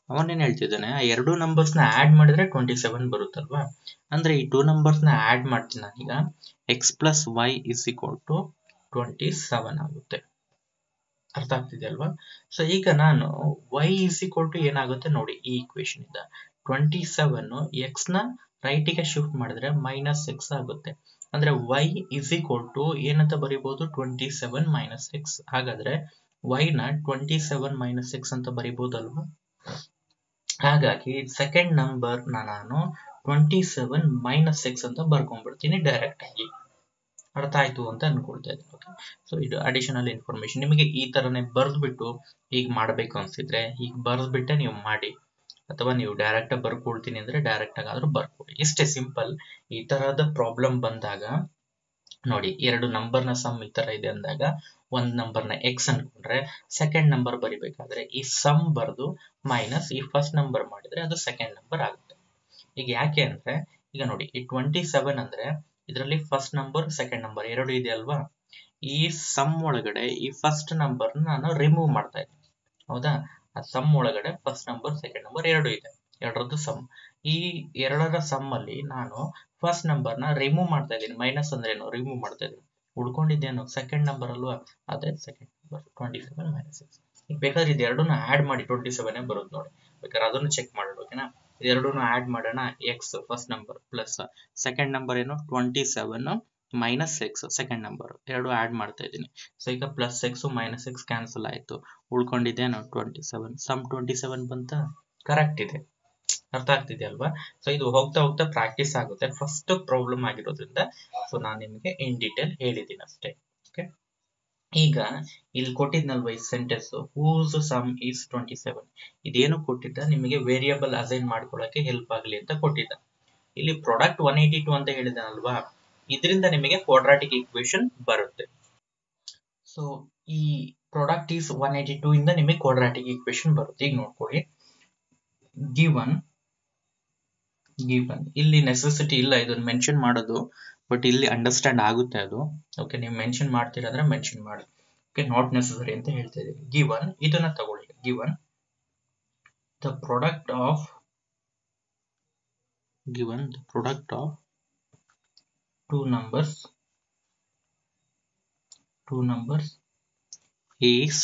ಅವನೇನ್ ಹೇಳ್ತಿದ್ದಾನೆ ಆ ಎರಡು ನಂಬರ್ಸ್ನ ಆಡ್ ಮಾಡಿದ್ರೆ ಟ್ವೆಂಟಿ ಸೆವೆನ್ ಬರುತ್ತಲ್ವಾ ಅಂದ್ರೆ ಈ ಟೂ ನಂಬರ್ಸ್ನ ಆಡ್ ಮಾಡ್ತೀನಿ ನಾನೀಗ x plus y is equal to twenty seven ಆಗುತ್ತೆ ಅರ್ಥ ಆಗ್ತಿದೆಯಲ್ವಾ ಸೊ ಈಗ ನಾನು ವೈ ಇಸ್ ಈಕ್ವಲ್ ಟು ಏನಾಗುತ್ತೆ ನೋಡಿ ಈ ಇಕ್ವೇಶನ್ ಇಂದ ಟ್ವೆಂಟಿ ಸೆವೆನ್ ಎಕ್ಸ್ ನ ರೈಟ್ ಗೆ ಶಿಫ್ಟ್ ಮಾಡಿದ್ರೆ ಮೈನಸ್ ಎಕ್ಸ್ ಆಗುತ್ತೆ ಅಂದ್ರೆ ವೈ ಇಸ್ ಈಕ್ವಲ್ ಟು ಏನಂತ ಬರಿಬಹುದು ಟ್ವೆಂಟಿ ಸೆವೆನ್ ಮೈನಸ್ ಎಕ್ಸ್ ಹಾಗಾದ್ರೆ ವೈ ನ ಟ್ವೆಂಟಿ ಸೆವೆನ್ ಮೈನಸ್ ಎಕ್ಸ್ ಅಂತ ಬರಿಬಹುದಲ್ವಾ ಹಾಗಾಗಿ ಸೆಕೆಂಡ್ ನಂಬರ್ ನಾನು ಟ್ವೆಂಟಿ ಸೆವೆನ್ ಮೈನಸ್ ಎಕ್ಸ್ ಅಂತ ಬರ್ಕೊಂಡ್ಬಿಡ್ತೀನಿ ಡೈರೆಕ್ಟ್ ಆಗಿ ಅರ್ಥ ಆಯ್ತು ಅಂತ ಅನ್ಕೊಳ್ತಾ ಇದ್ದೀನಿ ಓಕೆ ಸೊ ಇದು ಅಡಿಷನಲ್ ಇನ್ಫಾರ್ಮೇಶನ್ ನಿಮಗೆ ಈ ತರನೇ ಬರ್ದ್ಬಿಟ್ಟು ಈಗ ಮಾಡಬೇಕು ಅನ್ಸಿದ್ರೆ ಈಗ ಬರ್ದ್ಬಿಟ್ಟೆ ನೀವು ಮಾಡಿ ಅಥವಾ ನೀವು ಡೈರೆಕ್ಟ್ ಆಗಿ ಬರ್ಕೊಳ್ತೀನಿ ಅಂದ್ರೆ ಡೈರೆಕ್ಟ್ ಆಗಾದ್ರೂ ಬರ್ಕೊಡಿ ಇಷ್ಟೇ ಸಿಂಪಲ್ ಈ ತರಹದ ಪ್ರಾಬ್ಲಮ್ ಬಂದಾಗ ನೋಡಿ ಎರಡು ನಂಬರ್ನ ಸಮ್ ಈ ತರ ಇದೆ ಅಂದಾಗ ಒಂದ್ ನಂಬರ್ನ ಎಕ್ಸ್ ಅನ್ಕೊಂಡ್ರೆ ಸೆಕೆಂಡ್ ನಂಬರ್ ಬರಿಬೇಕಾದ್ರೆ ಈ ಸಮ್ ಬರ್ದು ಮೈನಸ್ ಈ ಫಸ್ಟ್ ನಂಬರ್ ಮಾಡಿದ್ರೆ ಅದು ಸೆಕೆಂಡ್ ನಂಬರ್ ಆಗುತ್ತೆ ಈಗ ಯಾಕೆ ಅಂದ್ರೆ ಈಗ ನೋಡಿ ಈ ಟ್ವೆಂಟಿ ಸೆವೆನ್ ಅಂದ್ರೆ ಇದರಲ್ಲಿ ಫಸ್ಟ್ ನಂಬರ್ ಸೆಕೆಂಡ್ ನಂಬರ್ ಎರಡು ಇದೆ ಅಲ್ವಾ ಈ ಸಮ್ ಒಳಗಡೆ ಈ ಫಸ್ಟ್ ನಂಬರ್ ನಾನು ರಿಮೂವ್ ಮಾಡ್ತಾ ಇದ್ದೀನಿ ಹೌದಾ ಆ ಸಮ್ ಒಳಗಡೆ ಫಸ್ಟ್ ನಂಬರ್ ಸೆಕೆಂಡ್ ನಂಬರ್ ಎರಡು ಇದೆ ಎರಡರದ್ದು ಸಮ್ ಈ ಎರಡರ ಸಮ್ ಅಲ್ಲಿ ನಾನು ಫಸ್ಟ್ ನಂಬರ್ ನ ರಿಮೂವ್ ಮಾಡ್ತಾ ಇದ್ದೀನಿ ಮೈನಸ್ ಅಂದ್ರೆ ಏನು ರಿಮೂವ್ ಮಾಡ್ತಾ ಇದ್ದೀನಿ ಉಳ್ಕೊಂಡಿದ್ದೇನು ಸೆಕೆಂಡ್ ನಂಬರ್ ಅಲ್ವಾ ಅದೇ second number twenty seven minus six ಈಗ ಬೇಕಾದ್ರೆ ಇದು ಎರಡನ್ನ ಆಡ್ ಮಾಡಿ ಟ್ವೆಂಟಿ ಸೆವೆನ್ ಬರುತ್ತೆ ನೋಡಿ ಬೇಕಾದ್ರೆ ಅದನ್ನು ಚೆಕ್ ಮಾಡೋಣ ಓಕೆನಾ ಇದೆರಡನ್ನು ಆಡ್ ಮಾಡೋಣ x first number plus second number ಏನು twenty seven minus x second number ಎರಡು ಆಡ್ ಮಾಡ್ತಾ ಇದ್ದೀನಿ ಸೊ ಈಗ plus x minus x cancel ಆಯ್ತು ಉಳ್ಕೊಂಡಿದ್ದೇನು twenty seven sum twenty seven ಬಂತ ಕರೆಕ್ಟ್ ಇದೆ ಅರ್ಥ ಆಗ್ತಿದೆ ಅಲ್ವಾ ಸೊ ಇದು ಹೋಗ್ತಾ ಹೋಗ್ತಾ ಪ್ರಾಕ್ಟೀಸ್ ಆಗುತ್ತೆ ಫಸ್ಟ್ ಪ್ರಾಬ್ಲಮ್ ಆಗಿರೋದ್ರಿಂದ ಸೊ ನಾನು ನಿಮಗೆ ಇನ್ ಡೀಟೇಲ್ ಹೇಳಿದ್ದೀನಿ ಅಷ್ಟೇ ಓಕೆ ಈಗ ಇಲ್ಲಿ ಕೊಟ್ಟಿದ್ನಲ್ವ ಈ sentence whose sum is twenty seven ಇದೇನು ಕೊಟ್ಟಿದ್ದ ನಿಮಗೆ ವೇರಿಯಬಲ್ ಅಸೈನ್ ಮಾಡ್ಕೊಳ್ಳಕ್ಕೆ ಹೆಲ್ಪ್ ಆಗಲಿ ಅಂತ ಕೊಟ್ಟಿದ್ದ ಇಲ್ಲಿ ಪ್ರಾಡಕ್ಟ್ ಒನ್ ಏಯ್ಟಿ ಟು ಅಂತ ಹೇಳಿದನಲ್ವಾ ಇದರಿಂದ ನಿಮಗೆ ಕ್ವಾಡ್ರಾಟಿಕ್ ಈಕ್ವೇಶನ್ ಬರುತ್ತೆ ಸೊ ಈ product is one eighty two ಇಂದ ನಿಮಗೆ ಕ್ವಾಡ್ರಾಟಿಕ್ ಈಕ್ವೇಶನ್ ಬರುತ್ತೆ ಈಗ ನೋಡ್ಕೊಳ್ಳಿ ಗಿವನ್ ಗಿವನ್ ಇಲ್ಲಿ ನೆಸೆಸಿಟಿ ಇಲ್ಲ ಇದನ್ನ ಮೆನ್ಷನ್ ಮಾಡೋದು ಬಟ್ ಇಲ್ಲಿ ಅಂಡರ್ಸ್ಟ್ಯಾಂಡ್ ಆಗುತ್ತೆ ಅದು ಓಕೆ ನೀವು ಮೆನ್ಷನ್ ಮಾಡ್ತೀರಂದ್ರೆ ಮೆನ್ಷನ್ ಮಾಡಿ ಓಕೆ ನಾಟ್ ನೆಸೆಸರಿ ಅಂತ ಹೇಳ್ತಾ ಇದ್ದೀವಿ ಗಿವನ್ ಇದನ್ನ ತಗೊಳ್ಳಿ given the product of given the product of two numbers two numbers is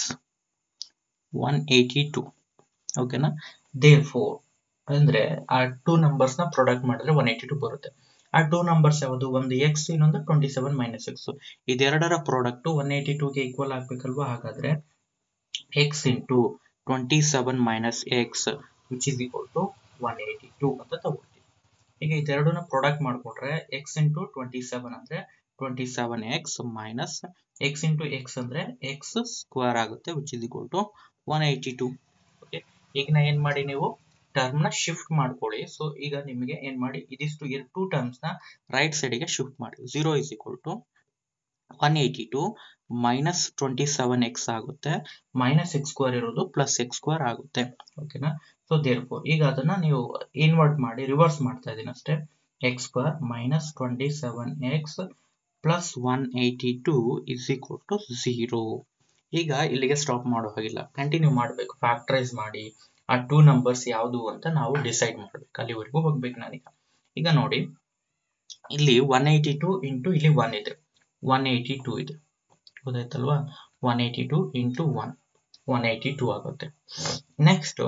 one eighty two ಓಕೆನಾ ದೇರ್ ಫೋರ್ ಅಂದ್ರೆ ಆ ಟೂ ನಂಬರ್ಸ್ ನ ಪ್ರೊಡಕ್ಟ್ ಮಾಡಿದ್ರೆ ಒನ್ ಏಯ್ಟಿ ಟೂ ಬರುತ್ತೆ ಆ ಟೂ ನಂಬರ್ಸ್ ಯಾವುದು ಒಂದು ಎಕ್ಸ್ ಇನ್ನೊಂದು ಟ್ವೆಂಟಿ ಸೆವೆನ್ ಮೈನಸ್ ಎಕ್ಸ್ ಇದೆರಡರ product one eighty two equal ಆಗ್ಬೇಕಲ್ವಾ ಹಾಗಾದ್ರೆ x into twenty seven minus x which is equal to one eighty two ಅಂತ ತಗೊಳ್ತೀವಿ ಈಗ ಇದೆರಡನ್ನ ಪ್ರಾಡಕ್ಟ್ ಮಾಡ್ಕೊಂಡ್ರೆ ಎಕ್ಸ್ ಇಂಟು ಟ್ವೆಂಟಿ ಸೆವೆನ್ ಅಂದ್ರೆ twenty seven x minus x into x ಅಂದ್ರೆ ಎಕ್ಸ್ ಸ್ಕ್ವೇರ್ ಆಗುತ್ತೆ which is equal to one eighty two okay ಈಗ ನಾ ಏನ್ ಮಾಡಿ ನೀವು ಟರ್ಮ್ ನ ಶಿಫ್ಟ್ ಮಾಡ್ಕೊಳ್ಳಿ ಸೊ ಈಗ ನಿಮಗೆ ಏನ್ ಮಾಡಿ ಇದಿಷ್ಟು ಟೂ ಟರ್ಮ್ಸ್ ನ ರೈಟ್ ಸೈಡ್ಗೆ ಶಿಫ್ಟ್ ಮಾಡಿ zero is equal to one eighty two minus twenty seven x ಆಗುತ್ತೆ ಮೈನಸ್ ಎಕ್ಸ್ ಸ್ಕ್ವೇರ್ ಇರೋದು ಪ್ಲಸ್ ಎಕ್ಸ್ ಸ್ಕ್ವೇರ್ ಆಗುತ್ತೆ ಓಕೆನಾ ಸೊ ದೇರ್ ಫೋರ್ ಈಗ ಅದನ್ನ ನೀವು ಇನ್ವರ್ಟ್ ಮಾಡಿ ರಿವರ್ಸ್ ಮಾಡ್ತಾ ಇದೀನಿ ಅಷ್ಟೇ x square minus twenty seven x plus one eighty two is equal to zero ಈಗ ಇಲ್ಲಿಗೆ ಸ್ಟಾಪ್ ಮಾಡೋ ಹಾಗಿಲ್ಲ ಕಂಟಿನ್ಯೂ ಮಾಡಬೇಕು ಫ್ಯಾಕ್ಟರೈಸ್ ಮಾಡಿ ಆ ಟೂ ನಂಬರ್ಸ್ ಯಾವುದು ಅಂತ ನಾವು ಡಿಸೈಡ್ ಮಾಡ್ಬೇಕು ಅಲ್ಲಿವರೆಗೂ ಹೋಗ್ಬೇಕು ನಾನೀಗ ಈಗ ನೋಡಿ ಇಲ್ಲಿ ಒನ್ ಏಯ್ಟಿ ಟು ಇಂಟು ಇಲ್ಲಿ ಒನ್ ಇದೆ ಒನ್ ಏಯ್ಟಿ ಟೂ ಇದೆ ಗೊತ್ತಾಯ್ತಲ್ವಾ one eighty two into one one eighty two ಆಗುತ್ತೆ ನೆಕ್ಸ್ಟ್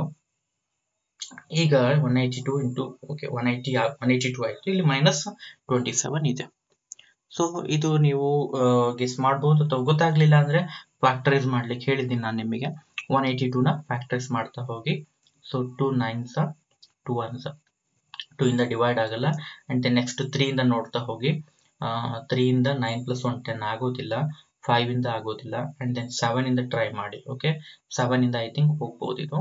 ಈಗ one eighty two into okay one eighty one eighty two ಆಯಿತು ಇಲ್ಲಿ ಮೈನಸ್ ಟ್ವೆಂಟಿ ಸೆವೆನ್ ಇದೆ ಸೊ ಇದು ನೀವು ಗೆಸ್ ಮಾಡ್ಬೋದು ಅಥವಾ ಗೊತ್ತಾಗ್ಲಿಲ್ಲ ಅಂದ್ರೆ ಫ್ಯಾಕ್ಟರೈಸ್ ಮಾಡ್ಲಿಕ್ಕೆ ಹೇಳಿದ್ದೀನಿ ನಾನು ನಿಮಗೆ ಒನ್ ಏಯ್ಟಿ ಟೂನ ಫ್ಯಾಕ್ಟರೈಸ್ ಮಾಡ್ತಾ ಹೋಗಿ so two nines two ones two ಇಂದ ಡಿವೈಡ್ ಆಗಲ್ಲ ಅಂಡ್ ದೆನ್ ನೆಕ್ಸ್ಟ್ ತ್ರೀ ಇಂದ ನೋಡ್ತಾ ಹೋಗಿ ತ್ರೀ ಇಂದ ನೈನ್ ಪ್ಲಸ್ ಒನ್ ಟೆನ್ ಆಗೋದಿಲ್ಲ ಫೈವ್ ಇಂದ ಆಗೋದಿಲ್ಲ ಅಂಡ್ ದೆನ್ ಸೆವೆನ್ ಇಂದ ಟ್ರೈ ಮಾಡಿ ಓಕೆ ಸೆವೆನ್ ಇಂದ ಐ ಥಿಂಕ್ ಹೋಗ್ಬೋದು ಇದು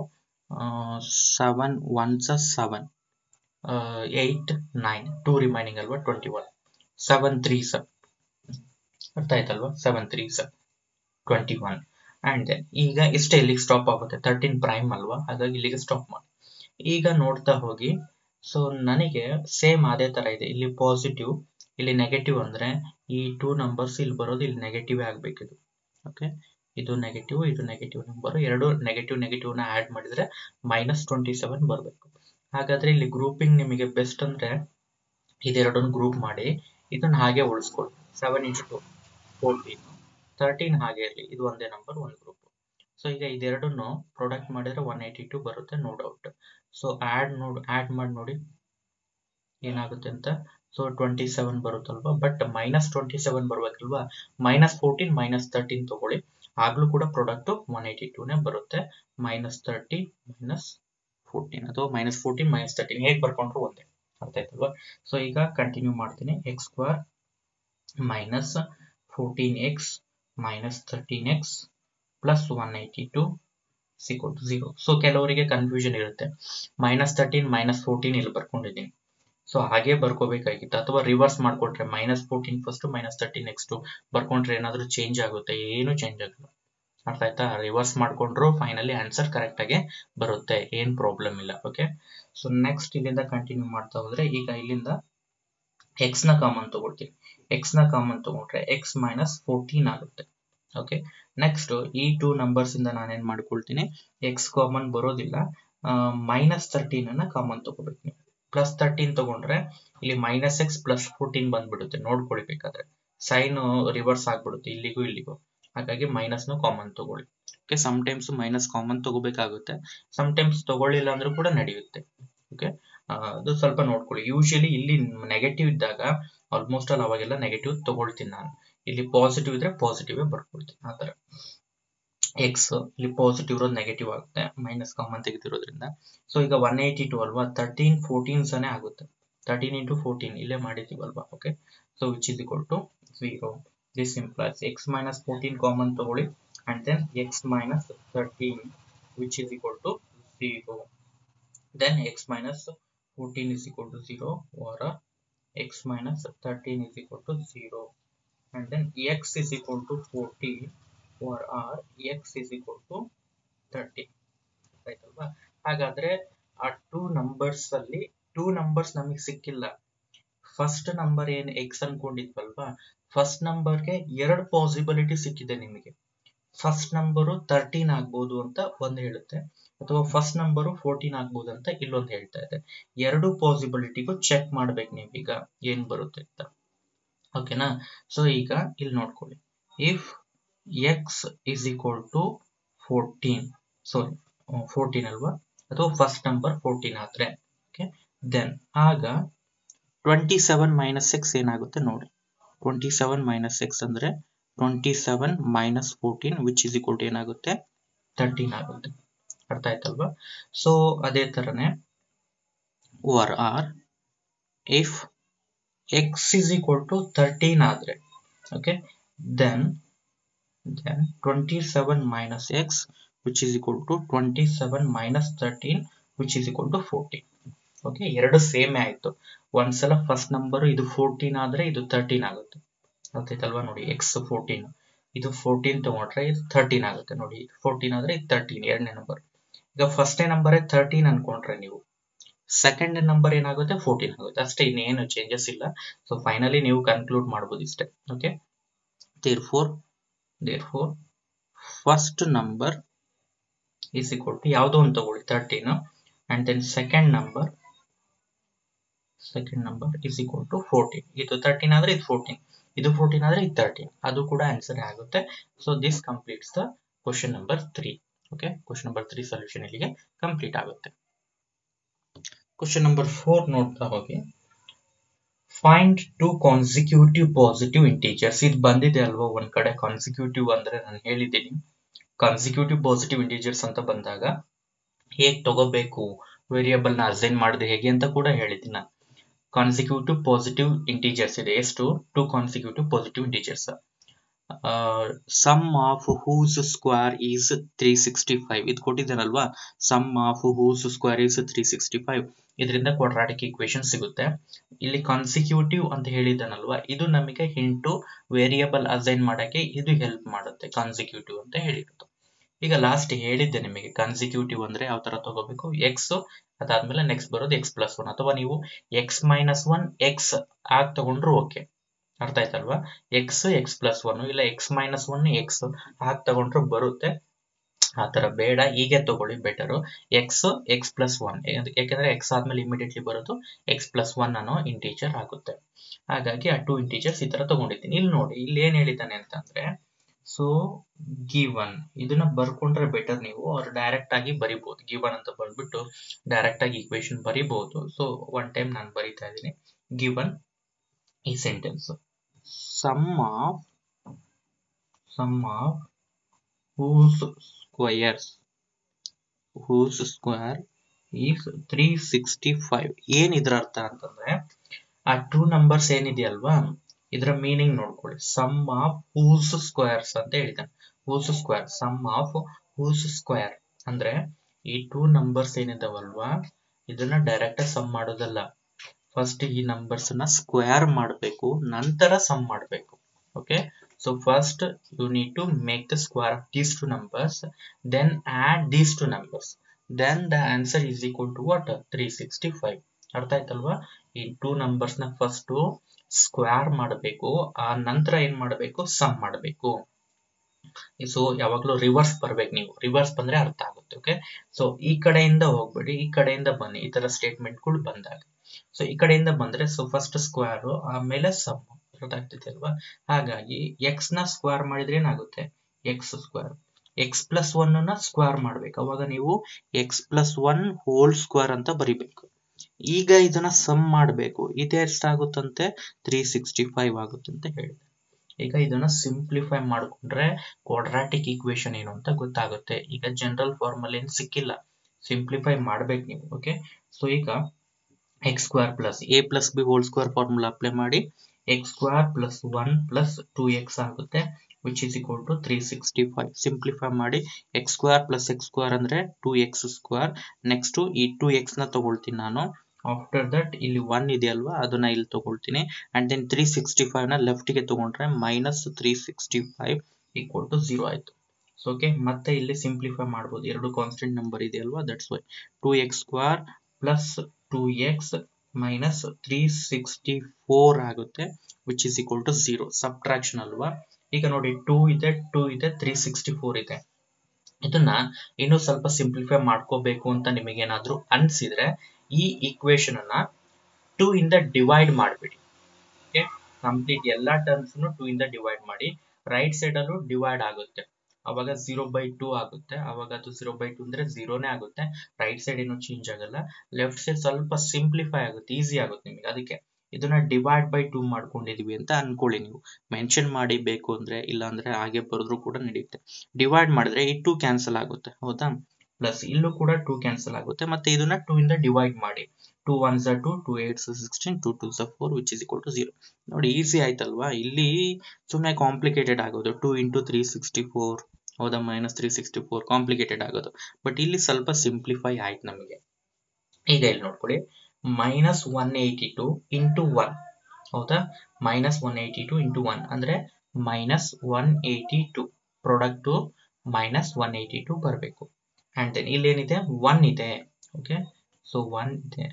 seven ones seven eight nine two remaining ಅಲ್ವಾ twenty one seven threes ಅರ್ಥ ಆಯ್ತಲ್ವಾ seven threes twenty one and then ಈಗ ಇಷ್ಟೇ ಇಲ್ಲಿಗೆ ಸ್ಟಾಪ್ ಆಗುತ್ತೆ ತರ್ಟೀನ್ ಪ್ರೈಮ್ ಅಲ್ವಾ ಹಾಗಾಗಿ ಇಲ್ಲಿಗೆ ಸ್ಟಾಪ್ ಮಾಡಿ ಈಗ ನೋಡ್ತಾ ಹೋಗಿ ಸೊ ನನಗೆ ಸೇಮ್ ಅದೇ ತರ ಇದೆ ಇಲ್ಲಿ ಪಾಸಿಟಿವ್ ಇಲ್ಲಿ ನೆಗೆಟಿವ್ ಅಂದ್ರೆ ಈ ಟೂ ನಂಬರ್ಸ್ ಇಲ್ಲಿ ಬರೋದು ಇಲ್ಲಿ ನೆಗೆಟಿವ್ ಆಗ್ಬೇಕಿದು ಓಕೆ ಇದು ನೆಗೆಟಿವ್ ಇದು ನೆಗೆಟಿವ್ ನಂಬರ್ ಎರಡು ನೆಗೆಟಿವ್ ನೆಗೆಟಿವ್ ನ ಆಡ್ ಮಾಡಿದ್ರೆ ಮೈನಸ್ ಟ್ವೆಂಟಿ ಸೆವೆನ್ ಬರಬೇಕು ಹಾಗಾದ್ರೆ ಇಲ್ಲಿ ಗ್ರೂಪಿಂಗ್ ನಿಮಗೆ ಬೆಸ್ಟ್ ಅಂದ್ರೆ ಇದೆರಡನ್ನು ಗ್ರೂಪ್ ಮಾಡಿ ಇದನ್ನ ಹಾಗೆ ಉಳಿಸ್ಕೊಳ್ಳಿ seven into two fourteen thirteen ಹಾಗೆ ಇರಲಿ ಇದು ಒಂದೇ ನಂಬರ್ ಒಂದು ಗ್ರೂಪ್ ಸೊ ಈಗ ಇದೆರಡನ್ನು ಪ್ರಾಡಕ್ಟ್ ಮಾಡಿದ್ರೆ ಒನ್ ಏಯ್ಟಿ ಟು ಬರುತ್ತೆ ನೋ ಡೌಟ್ ಸೊ ಆಡ್ ನೋಡ್ ಆಡ್ ಮಾಡಿ ನೋಡಿ ಏನಾಗುತ್ತೆ ಅಂತ ಸೊ ಟ್ವೆಂಟಿ ಸೆವೆನ್ ಬರುತ್ತಲ್ವಾ ಬಟ್ ಮೈನಸ್ ಟ್ವೆಂಟಿ ಸೆವೆನ್ ಬರ್ಬೇಕಲ್ವಾ ಮೈನಸ್ ಫೋರ್ಟೀನ್ ಮೈನಸ್ ತರ್ಟೀನ್ ತಗೊಳ್ಳಿ ಆಗ್ಲೂ ಕೂಡ ಪ್ರಾಡಕ್ಟ್ ಒನ್ ಏಯ್ಟಿ ಟೂನೇ ಬರುತ್ತೆ ಮೈನಸ್ ತರ್ಟಿ ಮೈನಸ್ ಫೋರ್ಟೀನ್ ಅಥವಾ ಮೈನಸ್ ಫೋರ್ಟೀನ್ ಮೈನಸ್ ತರ್ಟೀನ್ ಹೇಗೆ ಬರ್ಕೊಂಡ್ರು ಒಂದೇ ಅರ್ಥ ಆಯ್ತಲ್ವಾ ಸೊ ಈಗ ಕಂಟಿನ್ಯೂ ಮಾಡ್ತೀನಿ x square minus fourteen x minus thirteen x plus one eighty two equal to zero so ಕೆಲವರಿಗೆ ಕನ್ಫ್ಯೂಷನ್ ಇರುತ್ತೆ ಮೈನಸ್ ತರ್ಟೀನ್ ಮೈನಸ್ ಫೋರ್ಟೀನ್ ಇಲ್ಲಿ ಬರ್ಕೊಂಡಿದ್ದೀನಿ ಸೊ ಹಾಗೆ ಬರ್ಕೋಬೇಕಾಗಿತ್ತು ಅಥವಾ ರಿವರ್ಸ್ ಮಾಡ್ಕೊಟ್ರೆ minus fourteen first minus thirteen next ಬರ್ಕೊಂಡ್ರೆ ಏನಾದರೂ ಚೇಂಜ್ ಆಗುತ್ತೆ ಏನು ಚೇಂಜ್ ಆಗಲ್ಲ ಅರ್ಥ ಆಯ್ತಾ ರಿವರ್ಸ್ ಮಾಡ್ಕೊಂಡ್ರು ಫೈನಲಿ ಆನ್ಸರ್ ಕರೆಕ್ಟ್ ಆಗಿ ಬರುತ್ತೆ ಏನ್ ಪ್ರಾಬ್ಲಮ್ ಇಲ್ಲ ಓಕೆ ಸೊ ನೆಕ್ಸ್ಟ್ ಇಲ್ಲಿಂದ ಕಂಟಿನ್ಯೂ ಮಾಡ್ತಾ ಹೋದ್ರೆ ಈಗ ಇಲ್ಲಿಂದ ಎಕ್ಸ್ ನ ಕಾಮನ್ ತಗೊಳ್ತೀನಿ ಎಕ್ಸ್ ನ ಕಾಮನ್ ತಗೊಂಡ್ರೆ ಎಕ್ಸ್ ಮೈನಸ್ ಫೋರ್ಟೀನ್ ಆಗುತ್ತೆ ಓಕೆ ನೆಕ್ಸ್ಟ್ ಈ ಟೂ ನಂಬರ್ಸ್ ಇಂದ ನಾನೇನ್ ಮಾಡ್ಕೊಳ್ತೀನಿ ಎಕ್ಸ್ ಕಾಮನ್ ಬರೋದಿಲ್ಲ ಮೈನಸ್ ತರ್ಟೀನ್ ಅನ್ನ ಕಾಮನ್ ತಗೋಬೇಕು ನೀವು ಪ್ಲಸ್ ತರ್ಟೀನ್ ತಗೊಂಡ್ರೆ ಇಲ್ಲಿ ಮೈನಸ್ ಎಕ್ಸ್ ಪ್ಲಸ್ ಫೋರ್ಟೀನ್ ಬಂದ್ಬಿಡುತ್ತೆ ನೋಡ್ಕೊಳ್ಳಿ ಬೇಕಾದ್ರೆ ಸೈನ್ ರಿವರ್ಸ್ ಆಗ್ಬಿಡುತ್ತೆ ಇಲ್ಲಿಗೂ ಇಲ್ಲಿಗೂ ಹಾಗಾಗಿ ಮೈನಸ್ ನ ಕಾಮನ್ ತಗೊಳ್ಳಿ okay sometimes minus common ತಗೋಬೇಕಾಗುತ್ತೆ ಸಮ್ ಟೈಮ್ಸ್ ತಗೊಳ್ಳಿಲ್ಲ ಅಂದ್ರೂ ಕೂಡ ನಡೆಯುತ್ತೆ ಓಕೆ ಅದು ಸ್ವಲ್ಪ ನೋಡ್ಕೊಳ್ಳಿ ಯೂಶಲಿ ಇಲ್ಲಿ ನೆಗೆಟಿವ್ ಇದ್ದಾಗ ಆಲ್ಮೋಸ್ಟ್ ಆಲ್ ಅವಾಗೆಲ್ಲ ನೆಗೆಟಿವ್ ತಗೊಳ್ತೀನಿ ನಾನು ಇಲ್ಲಿ ಪಾಸಿಟಿವ್ ಇದ್ರೆ ಪಾಸಿಟಿವ್ ಬರ್ಕೊಳ್ತೀನಿ ಆ ತರ ಎಕ್ಸ್ ಇಲ್ಲಿ ಪಾಸಿಟಿವ್ ಇರೋದು ನೆಗೆಟಿವ್ ಆಗುತ್ತೆ ಮೈನಸ್ ಕಾಮನ್ ತೆಗೆದಿರೋದ್ರಿಂದ ಸೊ ಈಗ ಒನ್ ಏಯ್ಟಿ ಟು ಅಲ್ವಾ ತರ್ಟೀನ್ ಫೋರ್ಟೀನ್ ಸನೇ ಆಗುತ್ತೆ ತರ್ಟೀನ್ ಇಂಟು ಫೋರ್ಟೀನ್ ಇಲ್ಲೇ ಮಾಡಿದೀವಲ್ವಾ okay so which is equal to zero this implies x minus fourteen common ತಗೊಳ್ಳಿ and then x minus thirteen which is equal to zero then x minus 14 is equal to 0 or uh, x minus 13 is equal to 0 and then x is equal to 14 or r x is equal to 30 ಆಯ್ತಲ್ವಾ ಹಾಗಾದ್ರೆ ಆ two numbers ಅಲ್ಲಿ two numbers ನಮಗೆ ಸಿಕ್ಕಿಲ್ಲ first number ಏನ್ x ಅನ್ಕೊಂಡಿದ್ವಲ್ವಾ first ನಂಬರ್ಗೆ ಎರಡು ಪಾಸಿಬಿಲಿಟಿ ಸಿಕ್ಕಿದೆ ನಿಮಗೆ ಫಸ್ಟ್ ನಂಬರು ತರ್ಟೀನ್ ಆಗ್ಬೋದು ಅಂತ ಒಂದು ಹೇಳುತ್ತೆ ಅಥವಾ ಫಸ್ಟ್ ನಂಬರು ಫೋರ್ಟೀನ್ ಆಗ್ಬೋದು ಅಂತ ಇಲ್ಲೊಂದು ಹೇಳ್ತಾ ಇದೆ ಎರಡು ಪಾಸಿಬಿಲಿಟಿಗೂ ಚೆಕ್ ಮಾಡ್ಬೇಕು ನೀವೀಗ ಏನ್ ಬರುತ್ತೆ ಅಂತ ಓಕೆನಾ ಸೊ ಈಗ ಇಲ್ಲಿ ನೋಡ್ಕೊಳ್ಳಿ if x is equal to fourteen sorry fourteen ಅಲ್ವಾ ಅಥವಾ ಫಸ್ಟ್ ನಂಬರ್ ಫೋರ್ಟೀನ್ ಆದ್ರೆ ಓಕೆ ದೆನ್ ಆಗ ಟ್ವೆಂಟಿ ಸೆವೆನ್ ಮೈನಸ್ ಎಕ್ಸ್ ಏನಾಗುತ್ತೆ ನೋಡಿ ಟ್ವೆಂಟಿ ಸೆವೆನ್ ಮೈನಸ್ ಎಕ್ಸ್ ಅಂದ್ರೆ twenty seven minus fourteen which is equal to ಏನಾಗುತ್ತೆ ತರ್ಟೀನ್ ಆಗುತ್ತೆ ಅರ್ಥ ಆಯ್ತಲ್ವಾ ಸೊ ಅದೇ ತರನೇ over or if x is equal to thirteen ಆದ್ರೆ okay then then twenty seven minus x which is equal to twenty seven minus thirteen which is equal to fourteen okay ಎರಡು ಸೇಮೇ ಆಯ್ತು ಒಂದ್ಸಲ ಫಸ್ಟ್ ನಂಬರ್ ಇದು fourteen ಆದ್ರೆ ಇದು thirteen ಆಗುತ್ತೆ ಗೊತ್ತಾಯ್ತಲ್ವಾ ನೋಡಿ ಎಕ್ಸ್ ಫೋರ್ಟೀನ್ ಇದು ಫೋರ್ಟೀನ್ ತಗೊಂಡ್ರೆ ಇದು ಥರ್ಟೀನ್ ಆಗುತ್ತೆ ನೋಡಿ ಫೋರ್ಟೀನ್ ಆದ್ರೆ ಇದು ತರ್ಟೀನ್ ಎರಡನೇ ನಂಬರ್ ಈಗ ಫಸ್ಟ್ನೇ ನಂಬರ್ ಥರ್ಟೀನ್ ಅನ್ಕೊಂಡ್ರೆ ನೀವು ಸೆಕೆಂಡ್ ನಂಬರ್ ಏನಾಗುತ್ತೆ ಫೋರ್ಟೀನ್ ಆಗುತ್ತೆ ಅಷ್ಟೇ ಇನ್ನೇನು ಚೇಂಜಸ್ ಇಲ್ಲ ಸೊ ಫೈನಲಿ ನೀವು ಕನ್ಕ್ಲೂಡ್ ಮಾಡ್ಬೋದು ಇಷ್ಟೇ okay therefore therefore first number is equal to ಯಾವುದೋ ಒಂದು ತಗೊಳ್ಳಿ thirteen and then second number second number is equal to fourteen ಇದು ತರ್ಟೀನ್ ಆದ್ರೆ ಇದು ಫೋರ್ಟೀನ್ ಇದು ಫೋರ್ಟೀನ್ ಆದ್ರೆ ಇದು ತರ್ಟೀನ್ ಅದು ಕೂಡ ಆನ್ಸರ್ ಆಗುತ್ತೆ so this completes the question number three okay question number three solution ಇಲ್ಲಿಗೆ ಕಂಪ್ಲೀಟ್ ಆಗುತ್ತೆ ಕ್ವಶನ್ ನಂಬರ್ ಫೋರ್ ನೋಡ್ತಾ ಹೋಗಿ find two consecutive positive integers ಇದು ಬಂದಿದೆ ಅಲ್ವಾ ಒಂದ್ ಕಡೆ ಕಾನ್ಸಿಕ್ಯೂಟಿವ್ ಅಂದ್ರೆ ನಾನು ಹೇಳಿದ್ದೀನಿ ಕಾನ್ಸಿಕ್ಯೂಟಿವ್ ಪಾಸಿಟಿವ್ ಇಂಟೀಜರ್ಸ್ ಅಂತ ಬಂದಾಗ ಹೇಗ್ ತಗೋಬೇಕು ವೇರಿಯಬಲ್ ನ ಅಸೈನ್ ಮಾಡಿದ್ರೆ ಹೇಗೆ ಅಂತ ಕೂಡ ಹೇಳಿದ್ದೀನಿ ನಾನು ಕಾನ್ಸಿಕ್ಯೂಟಿವ್ ಪಾಸಿಟಿವ್ ಇಂಟೀಜರ್ಸ್ ಇದೆ ಎಷ್ಟು two consecutive positive integers sum of whose square is three sixty five ಇದು ಕೊಟ್ಟಿದ್ದಾನಲ್ವಾ sum of whose square is three sixty five ಇದರಿಂದ ಕ್ವಾಡ್ರಾಟಿಕ್ ಈಕ್ವೇಶನ್ ಸಿಗುತ್ತೆ ಇಲ್ಲಿ ಕಾನ್ಸಿಕ್ಯೂಟಿವ್ ಅಂತ ಹೇಳಿದ್ದಾನಲ್ವಾ ಇದು ನಮಗೆ ಹಿಂಟು ವೇರಿಯಬಲ್ ಅಸೈನ್ ಮಾಡಕ್ಕೆ ಇದು ಹೆಲ್ಪ್ ಮಾಡುತ್ತೆ ಕಾನ್ಸಿಕ್ಯೂಟಿವ್ ಅಂತ ಹೇಳಿರೋದು ಈಗ ಲಾಸ್ಟ್ ಹೇಳಿದ್ದೆ ನಿಮಗೆ ಕಾನ್ಸಿಕ್ಯೂಟಿವ್ ಅಂದ್ರೆ ಯಾವ ತರ ತಗೋಬೇಕು ಎಕ್ಸ್ ಅದಾದ್ಮೇಲೆ ನೆಕ್ಸ್ಟ್ ಬರೋದು ಎಕ್ಸ್ ಪ್ಲಸ್ ಒನ್ ಅಥವಾ ನೀವು ಎಕ್ಸ್ ಮೈನಸ್ ಒನ್ ಎಕ್ಸ್ ಆಗ್ ತಗೊಂಡ್ರು ಓಕೆ ಅರ್ಥ ಆಯ್ತಲ್ವಾ ಎಕ್ಸ್ ಎಕ್ಸ್ ಪ್ಲಸ್ ಒನ್ ಇಲ್ಲ ಎಕ್ಸ್ ಮೈನಸ್ ಒನ್ ಎಕ್ಸ್ ಹಾಗೆ ತಗೊಂಡ್ರು ಬರುತ್ತೆ ಆ ತರ ಬೇಡ ಹೀಗೆ ತಗೊಳ್ಳಿ better x x plus one ಯಾಕಂದ್ರೆ ಎಕ್ಸ್ ಆದ್ಮೇಲೆ ಇಮಿಡಿಯೇಟ್ಲಿ ಬರೋದು ಎಕ್ಸ್ ಪ್ಲಸ್ ಒನ್ ಅನ್ನೋ ಇಂಟೀಜರ್ ಆಗುತ್ತೆ ಹಾಗಾಗಿ ಆ ಟೂ ಇಂಟೀಜರ್ಸ್ ಈ ತರ ತಗೊಂಡಿದ್ದೀನಿ ಇಲ್ಲಿ ನೋಡಿ ಇಲ್ಲಿ ಏನ್ ಹೇಳಿದ್ದಾನೆ ಅಂತಂದ್ರೆ ಸೊ ಗಿವನ್ ಇದನ್ನ ಬರ್ಕೊಂಡ್ರೆ ಬೆಟರ್ ನೀವು ಅವ್ರು ಡೈರೆಕ್ಟ್ ಆಗಿ ಬರಿಬಹುದು ಗಿವನ್ ಅಂತ ಬರ್ಬಿಟ್ಟು ಡೈರೆಕ್ಟ್ ಆಗಿ ಈಕ್ವೇಶನ್ ಬರಿಬಹುದು ಸೊ ಒನ್ ಟೈಮ್ ನಾನು ಬರಿತಾ ಇದ್ದೀನಿ ಗಿವನ್ ಈ sentence sum of sum of whose squares whose square is 365 ಏನ್ ಇದ್ರ ಅರ್ಥ ಅಂತಂದ್ರೆ ಆ ಟೂ ನಂಬರ್ಸ್ ಏನಿದೆಯಲ್ವಾ ಇದರ ಮೀನಿಂಗ್ ನೋಡ್ಕೊಳ್ಳಿ ಸಮ್ ಆಫ್ ಹೂಸ್ ಸ್ಕ್ವೇರ್ಸ್ ಅಂತ ಹೇಳಿದ್ದಾನೆ whose square sum of whose square ಅಂದ್ರೆ ಈ ಟೂ ನಂಬರ್ಸ್ ಏನಿದಾವಲ್ವಾ ಇದನ್ನ ಡೈರೆಕ್ಟ್ ಸಮ್ ಮಾಡೋದಲ್ಲ ಫಸ್ಟ್ ಈ ನಂಬರ್ಸ್ ನ ಸ್ಕ್ವೇರ್ ಮಾಡಬೇಕು ನಂತರ ಸಮ್ ಮಾಡಬೇಕು okay so first you need to make the square of these two numbers then add these two numbers then the answer is equal to what 365 ಅರ್ಥ ಆಯ್ತಲ್ವಾ ಈ two numbers ನ first square ಮಾಡಬೇಕು ಆ ನಂತರ ಏನ್ ಮಾಡಬೇಕು ಸಮ್ ಮಾಡಬೇಕು ಸೊ ಯಾವಾಗ್ಲೂ ರಿವರ್ಸ್ ಬರ್ಬೇಕು ನೀವು ರಿವರ್ಸ್ ಬಂದ್ರೆ ಅರ್ಥ ಆಗುತ್ತೆ ಓಕೆ ಸೊ ಈ ಕಡೆಯಿಂದ ಹೋಗ್ಬೇಡಿ ಈ ಕಡೆಯಿಂದ ಬನ್ನಿ ಈ ತರ ಸ್ಟೇಟ್ಮೆಂಟ್ಗಳು ಬಂದಾಗ ಸೊ ಈ ಕಡೆಯಿಂದ ಬಂದ್ರೆ ಸೊ ಫಸ್ಟ್ ಸ್ಕ್ವೇರ್ ಆಮೇಲೆ ಸಮ್ ಅರ್ಥಾಗ್ತೈತೆ ಅಲ್ವಾ ಹಾಗಾಗಿ ಎಕ್ಸ್ ನ ಸ್ಕ್ವೇರ್ ಮಾಡಿದ್ರೆ ಏನಾಗುತ್ತೆ x square x plus one ನ ಸ್ಕ್ವೇರ್ ಮಾಡ್ಬೇಕು ಅವಾಗ ನೀವು x plus one whole square ಅಂತ ಬರಿಬೇಕು ಈಗ ಇದನ್ನ ಸಮ್ ಮಾಡಬೇಕು ಇದು ಎಷ್ಟಾಗುತ್ತಂತೆ ತ್ರೀ ಸಿಕ್ಸ್ಟಿ ಫೈವ್ ಆಗುತ್ತೆ ಅಂತ ಹೇಳಿದೆ ಈಗ ಇದನ್ನ ಸಿಂಪ್ಲಿಫೈ ಮಾಡ್ಕೊಂಡ್ರೆ ಕ್ವಾಡ್ರಾಟಿಕ್ ಈಕ್ವೇಶನ್ ಏನು ಅಂತ ಗೊತ್ತಾಗುತ್ತೆ ಈಗ ಜನರಲ್ ಫಾರ್ಮಲ್ ಏನ್ ಸಿಕ್ಕಿಲ್ಲ ಸಿಂಪ್ಲಿಫೈ ಮಾಡ್ಬೇಕು ನೀವು ಓಕೆ ಸೊ ಈಗ x square plus a plus b whole square formula apply ಮಾಡಿ x square plus one plus two x ಆಗುತ್ತೆ which is equal to three sixty five simplify ಮಾಡಿ x square plus x square ಅಂದ್ರೆ two x square next ಈ two x ನ ತಗೊಳ್ತೀನಿ ನಾನು after that ಇಲ್ಲಿ one ಇದೆಯಲ್ವಾ ಅದನ್ನ ಇಲ್ಲಿ ತಗೊಳ್ತೀನಿ and then three sixty five ನ ಲೆಫ್ಟ್ ಗೆ ತಗೊಂಡ್ರೆ minus three sixty five equal to zero ಆಯ್ತು ಸೊ ಓಕೆ ಮತ್ತೆ ಇಲ್ಲಿ ಸಿಂಪ್ಲಿಫೈ ಮಾಡ್ಬೋದು ಎರಡು ಕಾನ್ಸ್ಟೆಂಟ್ ನಂಬರ್ ಇದೆಯಲ್ವಾ that's why two x square plus two x minus three sixty four ಆಗುತ್ತೆ which is equal to zero subtraction ಅಲ್ವಾ ಈಗ ನೋಡಿ ಟೂ ಇದೆ ಟೂ ಇದೆ ತ್ರೀ ಸಿಕ್ಸ್ಟಿ ಫೋರ್ ಇದೆ ಇದನ್ನ ಇನ್ನೂ ಸ್ವಲ್ಪ ಸಿಂಪ್ಲಿಫೈ ಮಾಡ್ಕೋಬೇಕು ಅಂತ ನಿಮಗೇನಾದ್ರೂ ಅನ್ಸಿದ್ರೆ ಈ ಈಕ್ವೇಶನ್ ಅನ್ನ ಟೂ ಇಂದ ಡಿವೈಡ್ ಮಾಡಿಬಿಡಿ ಓಕೆ ಕಂಪ್ಲೀಟ್ ಎಲ್ಲಾ ಟರ್ಮ್ಸ್ ಟೂ ಇಂದ ಡಿವೈಡ್ ಮಾಡಿ ರೈಟ್ ಸೈಡ್ ಅಲ್ಲೂ ಡಿವೈಡ್ ಆಗುತ್ತೆ ಅವಾಗ ಜೀರೋ ಬೈ ಟೂ ಆಗುತ್ತೆ ಅವಾಗ ಅದು ಜೀರೋ ಬೈ ಟೂ ಅಂದ್ರೆ ಜೀರೋನೇ ಆಗುತ್ತೆ ರೈಟ್ ಸೈಡ್ ಏನು ಚೇಂಜ್ ಆಗಲ್ಲ ಲೆಫ್ಟ್ ಸೈಡ್ ಸ್ವಲ್ಪ ಸಿಂಪ್ಲಿಫೈ ಆಗುತ್ತೆ ಈಸಿ ಆಗುತ್ತೆ ನಿಮಗೆ ಅದಕ್ಕೆ ಇದನ್ನ ಡಿವೈಡ್ ಬೈ ಟೂ ಮಾಡ್ಕೊಂಡಿದೀವಿ ಅಂತ ಅನ್ಕೊಳ್ಳಿ ನೀವು ಮೆನ್ಷನ್ ಮಾಡಿ ಬೇಕು ಅಂದ್ರೆ ಇಲ್ಲ ಅಂದ್ರೆ ಹಾಗೆ ಬರೆದ್ರು ಕೂಡ ನಡೆಯುತ್ತೆ ಡಿವೈಡ್ ಮಾಡಿದ್ರೆ ಈ ಟೂ ಕ್ಯಾನ್ಸಲ್ ಆಗುತ್ತೆ ಹೌದಾ ಪ್ಲಸ್ ಇಲ್ಲೂ ಕೂಡ ಟೂ ಕ್ಯಾನ್ಸಲ್ ಆಗುತ್ತೆ ಮತ್ತೆ ಇದನ್ನ ಟೂ ಇಂದ ಡಿವೈಡ್ ಮಾಡಿ two ones two two eight sixteen two twos four which is equal to zero ನೋಡಿ ಈಸಿ ಆಯ್ತಲ್ವಾ ಇಲ್ಲಿ ಸುಮ್ಮನೆ ಕಾಂಪ್ಲಿಕೇಟೆಡ್ ಆಗೋದು two into three sixty four ಹೌದಾ minus three sixty four complicated ಆಗೋದು ಬಟ್ ಇಲ್ಲಿ ಸ್ವಲ್ಪ ಸಿಂಪ್ಲಿಫೈ ಆಯ್ತು ನಮಗೆ ಈಗ ಇಲ್ಲಿ ನೋಡ್ಕೊಳ್ಳಿ minus one eighty two into one ಹೌದಾ minus one eighty two into one ಅಂದ್ರೆ minus one eighty two product minus one eighty to ಬರಬೇಕು ಆ್ಯಂಡ್ ದೆನ್ ಇಲ್ಲೇನಿದೆ ಒನ್ ಇದೆ ಓಕೆ ಸೊ ಒನ್ ಇದೆ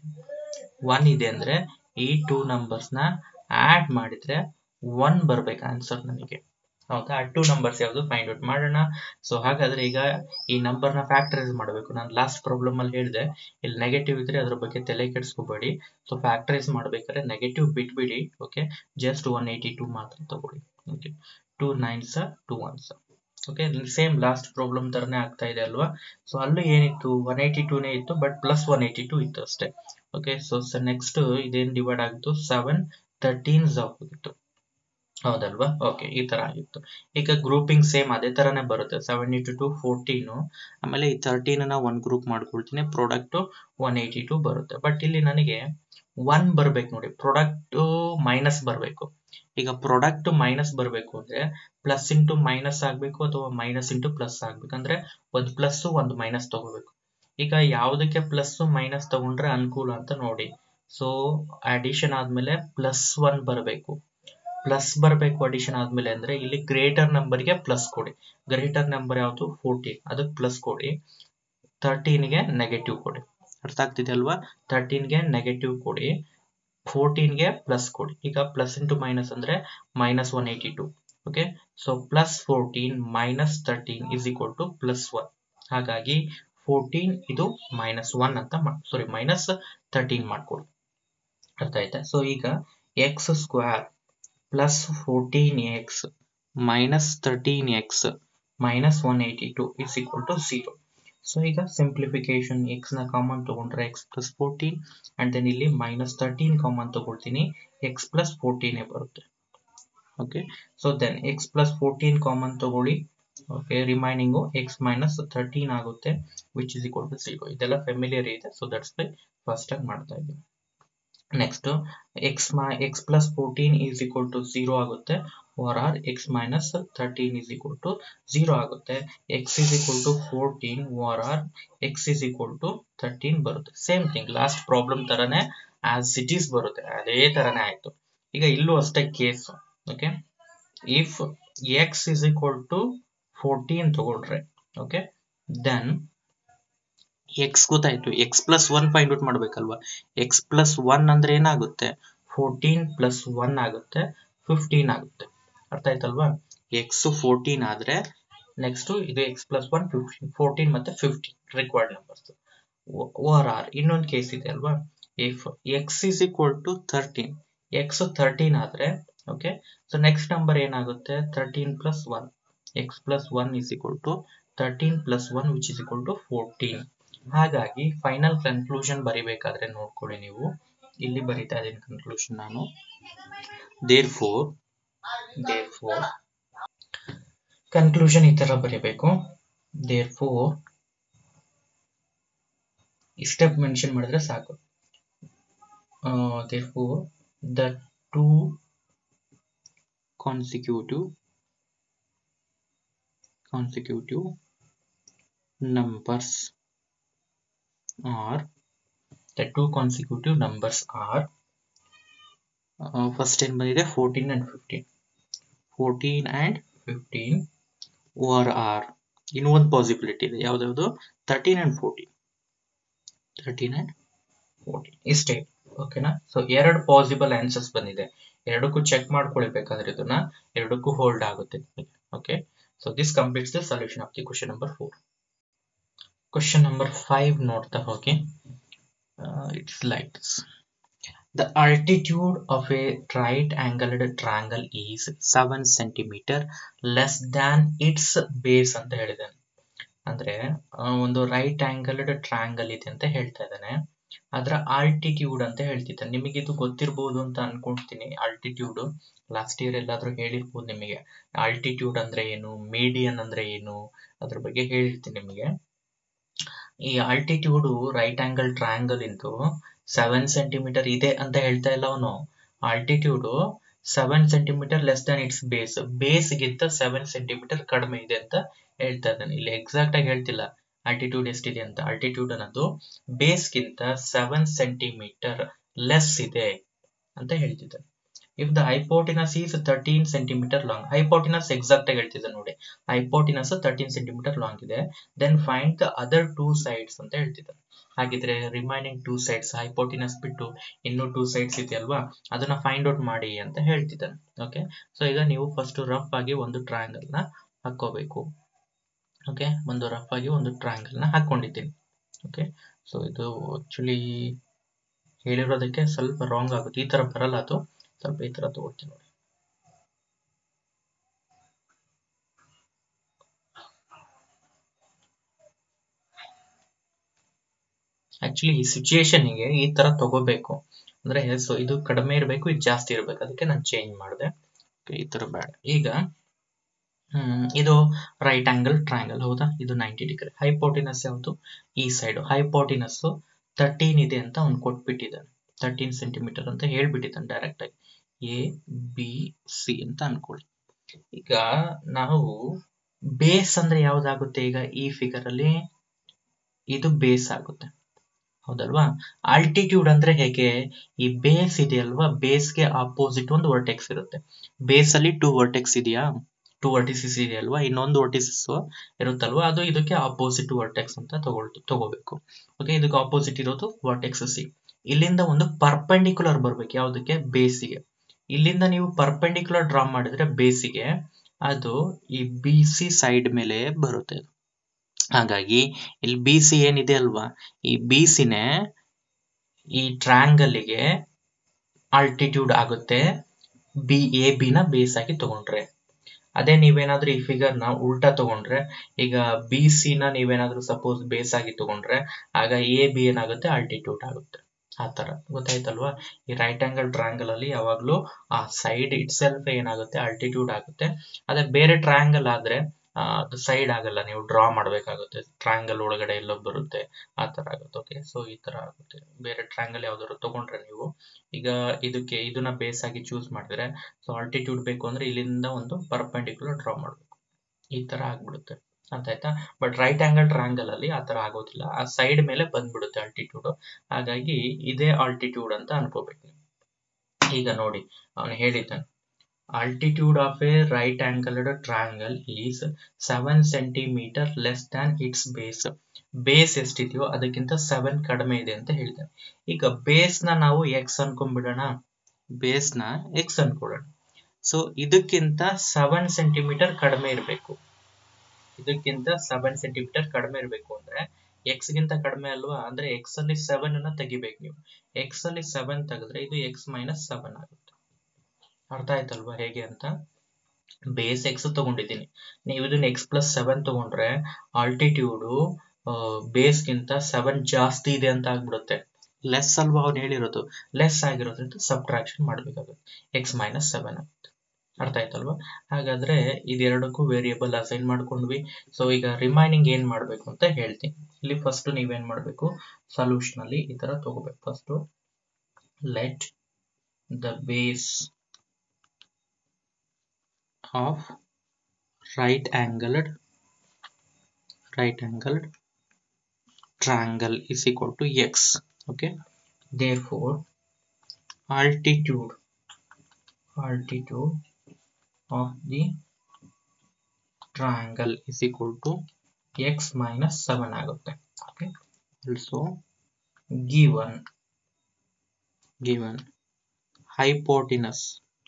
ಒನ್ ಇದೆ ಅಂದ್ರೆ ಈ ಟೂ ನಂಬರ್ಸ್ನ ಆ್ಯಡ್ ಮಾಡಿದ್ರೆ ಒನ್ ಬರ್ಬೇಕು ಆನ್ಸರ್ ನಮಗೆ ಹೌದಾ ಟೂ ನಂಬರ್ಸ್ ಯಾವುದು ಫೈಂಡ್ ಔಟ್ ಮಾಡೋಣ ಸೊ ಹಾಗಾದ್ರೆ ಈಗ ಈ ನಂಬರ್ನ ಫ್ಯಾಕ್ಟರೈಸ್ ಮಾಡಬೇಕು ನಾನು ಲಾಸ್ಟ್ ಪ್ರಾಬ್ಲಮ್ ಅಲ್ಲಿ ಹೇಳಿದೆ ಇಲ್ಲಿ ನೆಗೆಟಿವ್ ಇದ್ರೆ ಅದ್ರ ಬಗ್ಗೆ ತಲೆ ಕೆಡಿಸ್ಕೋಬೇಡಿ ಸೊ ಫ್ಯಾಕ್ಟರೈಸ್ ಮಾಡ್ಬೇಕಾದ್ರೆ ನೆಗೆಟಿವ್ ಬಿಟ್ಬಿಡಿ okay just one eighty two ಮಾತ್ರ ತಗೊಳ್ಳಿ okay two nines two ones okay same last problem ತರನೇ ಆಗ್ತಾ ಇದೆ ಅಲ್ವಾ ಸೊ ಅಲ್ಲೂ ಏನಿತ್ತು ಒನ್ ಏಯ್ಟಿ ಟೂನೇ ಇತ್ತು but plus one eighty two ಇತ್ತು ಅಷ್ಟೇ ಓಕೆ ಸೊ ನೆಕ್ಸ್ಟ್ ಇದೇನು ಡಿವೈಡ್ ಆಗಿತ್ತು ಸೆವೆನ್ ತರ್ಟೀನ್ಸ್ ಹೋಗಿತ್ತು ಹೌದಲ್ವಾ ಓಕೆ ಈ ತರ ಆಗಿತ್ತು ಈಗ ಗ್ರೂಪಿಂಗ್ ಸೇಮ್ ಅದೇ ತರನೇ ಬರುತ್ತೆ ಸೆವೆನ್ ಇಂಟು ಟು ಫೋರ್ಟೀನು ಆಮೇಲೆ ಈ ತರ್ಟೀನ್ ನ ಒನ್ ಗ್ರೂಪ್ ಮಾಡ್ಕೊಳ್ತೀನಿ ಪ್ರಾಡಕ್ಟ್ ಒನ್ ಏಯ್ಟಿ ಟು ಬರುತ್ತೆ ಬಟ್ ಇಲ್ಲಿ ನನಗೆ ಒನ್ ಬರ್ಬೇಕು ನೋಡಿ ಪ್ರಾಡಕ್ಟ್ ಮೈನಸ್ ಬರಬೇಕು ಈಗ ಪ್ರಾಡಕ್ಟ್ ಮೈನಸ್ ಬರಬೇಕು ಅಂದ್ರೆ ಪ್ಲಸ್ ಇಂಟು ಮೈನಸ್ ಆಗ್ಬೇಕು ಅಥವಾ ಮೈನಸ್ ಇಂಟು ಪ್ಲಸ್ ಆಗ್ಬೇಕು ಅಂದ್ರೆ ಒಂದು ಪ್ಲಸ್ ಒಂದು ಮೈನಸ್ ತಗೋಬೇಕು ಈಗ ಯಾವುದಕ್ಕೆ ಪ್ಲಸ್ ಮೈನಸ್ ತಗೊಂಡ್ರೆ ಅನುಕೂಲ ಅಂತ ನೋಡಿ ಸೊ ಅಡಿಷನ್ ಆದ್ಮೇಲೆ ಪ್ಲಸ್ ಒನ್ ಬರಬೇಕು ಪ್ಲಸ್ ಬರಬೇಕು ಅಡಿಷನ್ ಆದ್ಮೇಲೆ ಅಂದ್ರೆ ಇಲ್ಲಿ ಗ್ರೇಟರ್ ನಂಬರ್ಗೆ ಪ್ಲಸ್ ಕೊಡಿ ಗ್ರೇಟರ್ ನಂಬರ್ ಯಾವುದು ಫೋರ್ಟೀನ್ ಅದಕ್ಕೆ ಪ್ಲಸ್ ಕೊಡಿ ತರ್ಟೀನ್ಗೆ ನೆಗೆಟಿವ್ ಕೊಡಿ ಅರ್ಥ ಆಗ್ತಿದೆ ಅಲ್ವಾ ತರ್ಟೀನ್ಗೆ ನೆಗೆಟಿವ್ ಕೊಡಿ ಫೋರ್ಟೀನ್ಗೆ ಪ್ಲಸ್ ಕೊಡಿ ಈಗ ಪ್ಲಸ್ ಇಂಟು ಮೈನಸ್ ಅಂದ್ರೆ minus one eighty two okay so plus fourteen minus thirteen is equal to plus one ಹಾಗಾಗಿ ಫೋರ್ಟೀನ್ ಇದು ಮೈನಸ್ ಒನ್ ಅಂತ ಸಾರಿ ಮೈನಸ್ ತರ್ಟೀನ್ ಮಾಡ್ಕೊಡಿ ಅರ್ಥ ಆಯ್ತಾ ಸೊ ಈಗ x square plus fourteen x minus thirteen x minus one eighty two is equal to zero so ಈಗ simplification x ನ common ತಗೊಂಡ್ರೆ x plus fourteen and then ಇಲ್ಲಿ minus thirteen common ತಗೊಳ್ತೀನಿ X plus ಫೋರ್ಟೀನೇ ಬರುತ್ತೆ okay so then x plus fourteen common ತಗೊಳ್ಳಿ okay remaining x minus thirteen ಆಗುತ್ತೆ which is equal to zero ಇದೆಲ್ಲ ಫೆಮಿಲಿಯರ್ ಇದೆ ಸೊ ದಟ್ಸ್ ವೈ ಫಸ್ಟ್ ಆಗಿ ಮಾಡ್ತಾ ಇದ್ದೀನಿ next x my x plus fourteen is equal to zero ಆಗುತ್ತೆ or or x minus thirteen is equal to zero ಆಗುತ್ತೆ x is equal to fourteen or or x is equal to thirteen ಬರುತ್ತೆ same thing last problem ತರನೇ as it is ಬರುತ್ತೆ ಅದೇ ತರನೇ ಆಯ್ತು ಈಗ ಇಲ್ಲೂ ಅಷ್ಟೇ case okay if x is equal to fourteen ತಗೊಳ್ರೆ ಓಕೆ ದೆನ್ ಎಕ್ಸ್ ಗೊತ್ತಾಯ್ತು x plus one find out ಮಾಡ್ಬೇಕಲ್ವಾ ಎಕ್ಸ್ ಪ್ಲಸ್ ಒನ್ ಅಂದ್ರೆ ಏನಾಗುತ್ತೆ ಫೋರ್ಟೀನ್ ಪ್ಲಸ್ ಒನ್ ಆಗುತ್ತೆ ಫಿಫ್ಟೀನ್ ಆಗುತ್ತೆ ಅರ್ಥ ಆಯ್ತಲ್ವಾ ಎಕ್ಸ್ ಫೋರ್ಟೀನ್ ಆದ್ರೆ ನೆಕ್ಸ್ಟ್ ಇದು x plus one fifteen fourteen ಮತ್ತೆ fifteen required numbers or or ಇನ್ನೊಂದು ಕೇಸ್ ಇದೆ ಅಲ್ವಾ if x is equal to thirteen X thirteen ಆದ್ರೆ ಓಕೆ ಸೊ ನೆಕ್ಸ್ಟ್ ನಂಬರ್ ಏನಾಗುತ್ತೆ thirteen plus one x plus one is equal to thirteen plus one which is equal to fourteen ಹಾಗಾಗಿ final conclusion ಬರಿಬೇಕಾದ್ರೆ ನೋಡ್ಕೊಳ್ಳಿ ನೀವು ಇಲ್ಲಿ ಬರಿತಾ ಇದ್ದೀನಿ conclusion ನಾನು therefore therefore conclusion ಈ ತರ ಬರೀಬೇಕು ದೇರ್ ಫೋರ್ ಸ್ಟೆಪ್ ಮೆನ್ಷನ್ ಮಾಡಿದ್ರೆ ಸಾಕು therefore the two consecutive consecutive numbers are the two consecutive numbers are uh, first ಏನ್ ಬಂದಿದೆ fourteen and fifteen fourteen and fifteen or or ಇನ್ನೂ ಒಂದು possibility ಇದೆ ಯಾವ್ದಾವ್ದು thirteen and fourteen thirteen and fourteen ಇಷ್ಟೇ ಓಕೆನಾ ಸೊ ಎರಡು possible answers ಬಂದಿದೆ ಎರಡಕ್ಕೂ ಚೆಕ್ ಮಾಡ್ಕೊಳ್ಬೇಕಾದ್ರೆ ಇದನ್ನ ಎರಡಕ್ಕೂ ಹೋಲ್ಡ್ ಆಗುತ್ತೆ okay So this completes the solution of the question number 4. Question number 5 note the okay. Uh, it's like this. The altitude of a right angled triangle is 7 centimeter less than its base ಅಂತ ಹೇಳಿದಾನೆ ಅಂದ್ರೆ ಒಂದು right angled triangle ಇದೆ ಅಂತ ಹೇಳ್ತಾ ಇದ್ದಾನೆ ಅದರ altitude ಅಂತ ಹೇಳ್ತಿದ್ದಾನೆ ನಿಮಗೆ ಇದು ಗೊತ್ತಿರ್ಬೋದು ಅಂತ ಅನ್ಕೊಳ್ತೀನಿ ಆಲ್ಟಿಟ್ಯೂಡ್ ಲಾಸ್ಟ್ ಇಯರ್ ಎಲ್ಲಾದ್ರೂ ಹೇಳಿರ್ಬೋದು ನಿಮಗೆ ಆಲ್ಟಿಟ್ಯೂಡ್ ಅಂದ್ರೆ ಏನು ಮೀಡಿಯನ್ ಅಂದ್ರೆ ಏನು ಅದ್ರ ಬಗ್ಗೆ ಹೇಳಿರ್ತೀನಿ ನಿಮಗೆ ಈ ಆಲ್ಟಿಟ್ಯೂಡ್ ರೈಟ್ ಆಂಗಲ್ ಟ್ರಯಾಂಗಲ್ ಇಂದು ಸೆವೆನ್ ಸೆಂಟಿಮೀಟರ್ ಇದೆ ಅಂತ ಹೇಳ್ತಾ ಇಲ್ಲ ಅವನು altitude seven centimetre less than its base base ಗಿಂತ ಸೆವೆನ್ ಸೆಂಟಿಮೀಟರ್ ಕಡಿಮೆ ಇದೆ ಅಂತ ಹೇಳ್ತಾ ಇದ್ದಾನೆ ಇಲ್ಲಿ ಎಕ್ಸಾಕ್ಟ್ ಆಗಿ ಹೇಳ್ತಿಲ್ಲ ಆಲ್ಟಿಟ್ಯೂಡ್ ಎಷ್ಟಿದೆ ಅಂತ ಆಲ್ಟಿಟ್ಯೂಡ್ ಅನ್ನೋದು ಬೇಸ್ಗಿಂತ ಸೆವೆನ್ ಸೆಂಟಿಮೀಟರ್ ಲೆಸ್ ಇದೆ ಅಂತ ಹೇಳ್ತಿದ್ದಾನೆ if the hypotenuse is thirteen centimetre long hypotenuse exact ಆಗಿ ಹೇಳ್ತಿದ್ದೆ ನೋಡಿ ಹೈಪೋಟಿನಸ್ ತರ್ಟೀನ್ ಸೆಂಟಿಮೀಟರ್ ಲಾಂಗ್ ಇದೆ then find the other two sides ಅಂತ ಹೇಳ್ತಿದ್ದಾನೆ ಹಾಗಿದ್ರೆ ರಿಮೈನಿಂಗ್ ಟೂ ಸೈಡ್ಸ್ ಹೈಪೋಟಿನಸ್ ಬಿಟ್ಟು ಇನ್ನೂ ಟೂ ಸೈಡ್ಸ್ ಇದೆಯಲ್ವಾ ಅದನ್ನ ಫೈಂಡ್ ಔಟ್ ಮಾಡಿ ಅಂತ ಹೇಳ್ತಿದ್ದಾನೆ ಓಕೆ ಸೊ ಈಗ ನೀವು ಫಸ್ಟ್ ರಫ್ ಆಗಿ ಒಂದು ಟ್ರಯಾಂಗಲ್ ನ ಹಾಕೋಬೇಕು ಓಕೆ ಒಂದು ರಫ್ ಆಗಿ ಒಂದು ಟ್ರಯಾಂಗಲ್ ನ ಹಾಕೊಂಡಿದ್ದೀನಿ ಓಕೆ ಸೊ ಇದು ಆಕ್ಚುಲಿ ಹೇಳಿರೋದಕ್ಕೆ ಸ್ವಲ್ಪ ರಾಂಗ್ ಆಗುತ್ತೆ ಈ ತರ ಬರಲ್ಲ ಅದು ಸ್ವಲ್ಪ ಈ ತರ ತಗೊಳ್ತೀನಿ ನೋಡಿ ಆಕ್ಚುಲಿ ಈ ಸಿಚುಯೇಷನ್ಗೆ ಈ ತರ ತಗೋಬೇಕು ಅಂದ್ರೆ ಸೊ ಇದು ಕಡಿಮೆ ಇರಬೇಕು ಇದು ಜಾಸ್ತಿ ಇರಬೇಕು ಅದಕ್ಕೆ ನಾನು ಚೇಂಜ್ ಮಾಡಿದೆ ಈ ತರ ಬೇಡ ಈಗ ಹ್ಮ್ ಇದು ರೈಟ್ ಆಂಗಲ್ ಟ್ರಯಾಂಗಲ್ ಹೌದಾ ಇದು ನೈಂಟಿ ಡಿಗ್ರಿ ಹೈಪೋಟಿನಸ್ ಯಾವುದು ಈ ಸೈಡ್ ಹೈಪೋಟಿನಸ್ ತರ್ಟೀನ್ ಇದೆ ಅಂತ ಅವ್ನು ಕೊಟ್ಬಿಟ್ಟಿದ್ದಾನೆ ತರ್ಟೀನ್ ಸೆಂಟಿಮೀಟರ್ ಅಂತ ಹೇಳ್ಬಿಟ್ಟಿದ್ದಾನೆ ಡೈರೆಕ್ಟ್ ಆಗಿ ಎ ಬಿ ಸಿ ಅಂತ ಅನ್ಕೊಳ್ಳಿ ಈಗ ನಾವು ಬೇಸ್ ಅಂದ್ರೆ ಯಾವ್ದಾಗುತ್ತೆ ಈಗ ಈ ಫಿಗರ್ ಅಲ್ಲಿ ಇದು ಬೇಸ್ ಆಗುತ್ತೆ ಹೌದಲ್ವಾ ಆಲ್ಟಿಟ್ಯೂಡ್ ಅಂದ್ರೆ ಹೇಗೆ ಈ ಬೇಸ್ ಇದೆಯಲ್ವಾ ಬೇಸ್ಗೆ ಆಪೋಸಿಟ್ ಒಂದು ವರ್ಟೆಕ್ಸ್ ಇರುತ್ತೆ ಬೇಸ್ ಅಲ್ಲಿ ಟೂ ವರ್ಟೆಕ್ಸ್ ಇದೆಯಾ ಟೂ ವರ್ಟಿಸಿಸ್ ಇದೆಯಲ್ವಾ ಇನ್ನೊಂದು ವರ್ಟಿಸಿಸ್ ಇರುತ್ತಲ್ವಾ ಅದು ಇದಕ್ಕೆ ಆಪೋಸಿಟ್ ವರ್ಟೆಕ್ಸ್ ಅಂತ ತಗೊಳ್ತು ತಗೋಬೇಕು ಓಕೆ ಇದಕ್ಕೆ ಆಪೋಸಿಟ್ ಇರೋದು ವರ್ಟೆಕ್ಸ್ ಸಿ ಇಲ್ಲಿಂದ ಒಂದು ಪರ್ಪೆಂಡಿಕ್ಯುಲರ್ ಬರ್ಬೇಕು ಯಾವುದಕ್ಕೆ ಬೇಸಿಗೆ ಇಲ್ಲಿಂದ ನೀವು ಪರ್ಪೆಂಡಿಕ್ಯುಲರ್ ಡ್ರಾ ಮಾಡಿದ್ರೆ ಬೇಸಿಗೆ ಅದು ಈ ಬಿ ಸಿ ಸೈಡ್ ಮೇಲೆ ಬರುತ್ತೆ ಹಾಗಾಗಿ ಇಲ್ಲಿ ಬಿ ಸಿ ಏನಿದೆ ಅಲ್ವಾ ಈ ಬಿ ಸಿನೇ ಈ ಟ್ರ್ಯಾಂಗಲ್ಗೆ ಆಲ್ಟಿಟ್ಯೂಡ್ ಆಗುತ್ತೆ ಬಿ ಎ ಬಿನ ಬೇಸ್ ಆಗಿ ತಗೊಂಡ್ರೆ ಅದೇ ನೀವೇನಾದ್ರೂ ಈ ಫಿಗರ್ ನ ಉಲ್ಟಾ ತಗೊಂಡ್ರೆ ಈಗ ಬಿ ಸಿ ನ ನೀವೇನಾದ್ರೂ ಸಪೋಸ್ ಬೇಸ್ ಆಗಿ ತಗೊಂಡ್ರೆ ಆಗ ಎ ಬಿ ಏನಾಗುತ್ತೆ ಆಲ್ಟಿಟ್ಯೂಡ್ ಆಗುತ್ತೆ ಆ ತರ ಗೊತ್ತಾಯ್ತಲ್ವಾ ಈ ರೈಟ್ ಆಂಗಲ್ ಟ್ರಯಾಂಗಲ್ ಅಲ್ಲಿ ಯಾವಾಗ್ಲೂ ಆ ಸೈಡ್ ಇಟ್ ಸೆಲ್ಫ್ ಏನಾಗುತ್ತೆ ಆಲ್ಟಿಟ್ಯೂಡ್ ಆಗುತ್ತೆ ಅದೇ ಬೇರೆ ಟ್ರಯಾಂಗಲ್ ಆದ್ರೆ ಅದು ಸೈಡ್ ಆಗಲ್ಲ ನೀವು ಡ್ರಾ ಮಾಡ್ಬೇಕಾಗುತ್ತೆ ಟ್ರಯಾಂಗಲ್ ಒಳಗಡೆ ಎಲ್ಲೋ ಬರುತ್ತೆ ಆ ತರ ಆಗುತ್ತೆ ಓಕೆ ಸೊ ಈ ತರ ಆಗುತ್ತೆ ಬೇರೆ ಟ್ರಯಾಂಗಲ್ ಯಾವ್ದಾದ್ರು ತಗೊಂಡ್ರೆ ನೀವು ಈಗ ಇದಕ್ಕೆ ಇದನ್ನ ಬೇಸ್ ಆಗಿ ಚೂಸ್ ಮಾಡಿದ್ರೆ ಸೊ ಆಲ್ಟಿಟ್ಯೂಡ್ ಬೇಕು ಅಂದ್ರೆ ಇಲ್ಲಿಂದ ಒಂದು ಪರ್ಪೆಂಡಿಕ್ಯುಲರ್ ಡ್ರಾ ಮಾಡ್ಬೇಕು ಈ ತರ ಆಗ್ಬಿಡುತ್ತೆ ಅರ್ಥ ಆಯ್ತಾ ಬಟ್ ರೈಟ್ ಆಂಗಲ್ ಟ್ರಯಾಂಗಲ್ ಅಲ್ಲಿ ಆ ತರ ಆಗೋದಿಲ್ಲ ಆ ಸೈಡ್ ಮೇಲೆ ಬಂದ್ಬಿಡುತ್ತೆ ಆಲ್ಟಿಟ್ಯೂಡ್ ಹಾಗಾಗಿ ಇದೇ ಆಲ್ಟಿಟ್ಯೂಡ್ ಅಂತ ಅನ್ಕೋಬೇಕು ನೀವು ಈಗ ನೋಡಿ ಅವನು ಹೇಳಿದ್ದಾನೆ altitude of a right angled triangle is 7 centimeter less than its base base ಎಷ್ಟಿದೆಯೋ ಅದಕ್ಕಿಂತ ಸೆವೆನ್ ಕಡಿಮೆ ಇದೆ ಅಂತ ಹೇಳಿದ್ದಾನೆ ಈಗ ಬೇಸ್ ನ ನಾವು ಎಕ್ಸ್ ಅನ್ಕೊಂಡ್ಬಿಡೋಣ ಬೇಸ್ ನ ಎಕ್ಸ್ ಅನ್ಕೊಳ್ಳೋಣ ಸೊ ಇದಕ್ಕಿಂತ ಸೆವೆನ್ ಸೆಂಟಿಮೀಟರ್ ಕಡಿಮೆ ಇರಬೇಕು ಇದಕ್ಕಿಂತ ಸೆವೆನ್ ಸೆಂಟಿಮೀಟರ್ ಕಡಿಮೆ ಇರಬೇಕು ಅಂದ್ರೆ ಎಕ್ಸ್ ಗಿಂತ ಕಡಿಮೆ ಅಲ್ವಾ ಅಂದ್ರೆ ಎಕ್ಸ್ ಅಲ್ಲಿ ಸೆವೆನ್ ಅನ್ನ ತೆಗಿಬೇಕು ನೀವು ಎಕ್ಸ್ ಅಲ್ಲಿ ಸೆವೆನ್ ತೆಗೆದ್ರೆ ಇದು ಎಕ್ಸ್ ಮೈನಸ್ ಸೆವೆನ್ ಆಗುತ್ತೆ ಅರ್ಥ ಆಯ್ತಲ್ವಾ ಹೇಗೆ ಅಂತ ಬೇಸ್ ಎಕ್ಸ್ ತಗೊಂಡಿದ್ದೀನಿ ನೀವು ಇದನ್ನ ಎಕ್ಸ್ ಪ್ಲಸ್ ಸೆವೆನ್ ತಗೊಂಡ್ರೆ ಆಲ್ಟಿಟ್ಯೂಡ್ ಬೇಸ್ ಗಿಂತ ಸೆವೆನ್ ಜಾಸ್ತಿ ಇದೆ ಅಂತ ಆಗ್ಬಿಡುತ್ತೆ ಲೆಸ್ ಅಲ್ವಾ ಅವ್ನು ಹೇಳಿರೋದು ಲೆಸ್ ಆಗಿರೋದ್ರಿಂದ ಸಬ್ಟ್ರಾಕ್ಷನ್ ಮಾಡ್ಬೇಕಾಗುತ್ತೆ ಎಕ್ಸ್ ಮೈನಸ್ ಸೆವೆನ್ ಆಗುತ್ತೆ ಅರ್ಥ ಆಯ್ತಲ್ವಾ ಹಾಗಾದ್ರೆ ಇದೆರಡಕ್ಕೂ ವೇರಿಯಬಲ್ ಅಸೈನ್ ಮಾಡ್ಕೊಂಡ್ವಿ ಸೊ ಈಗ ರಿಮೈನಿಂಗ್ ಏನ್ ಮಾಡ್ಬೇಕು ಅಂತ ಹೇಳ್ತೀನಿ ಇಲ್ಲಿ ಫಸ್ಟ್ ನೀವೇನ್ ಮಾಡ್ಬೇಕು ಸೊಲ್ಯೂಷನ್ ಅಲ್ಲಿ ಈ ತರ ತಗೋಬೇಕು first let the base of right angled right angled triangle is equal to x okay therefore altitude altitude of the triangle is equal to x minus 7 ಆಗುತ್ತೆ okay also given given hypotenuse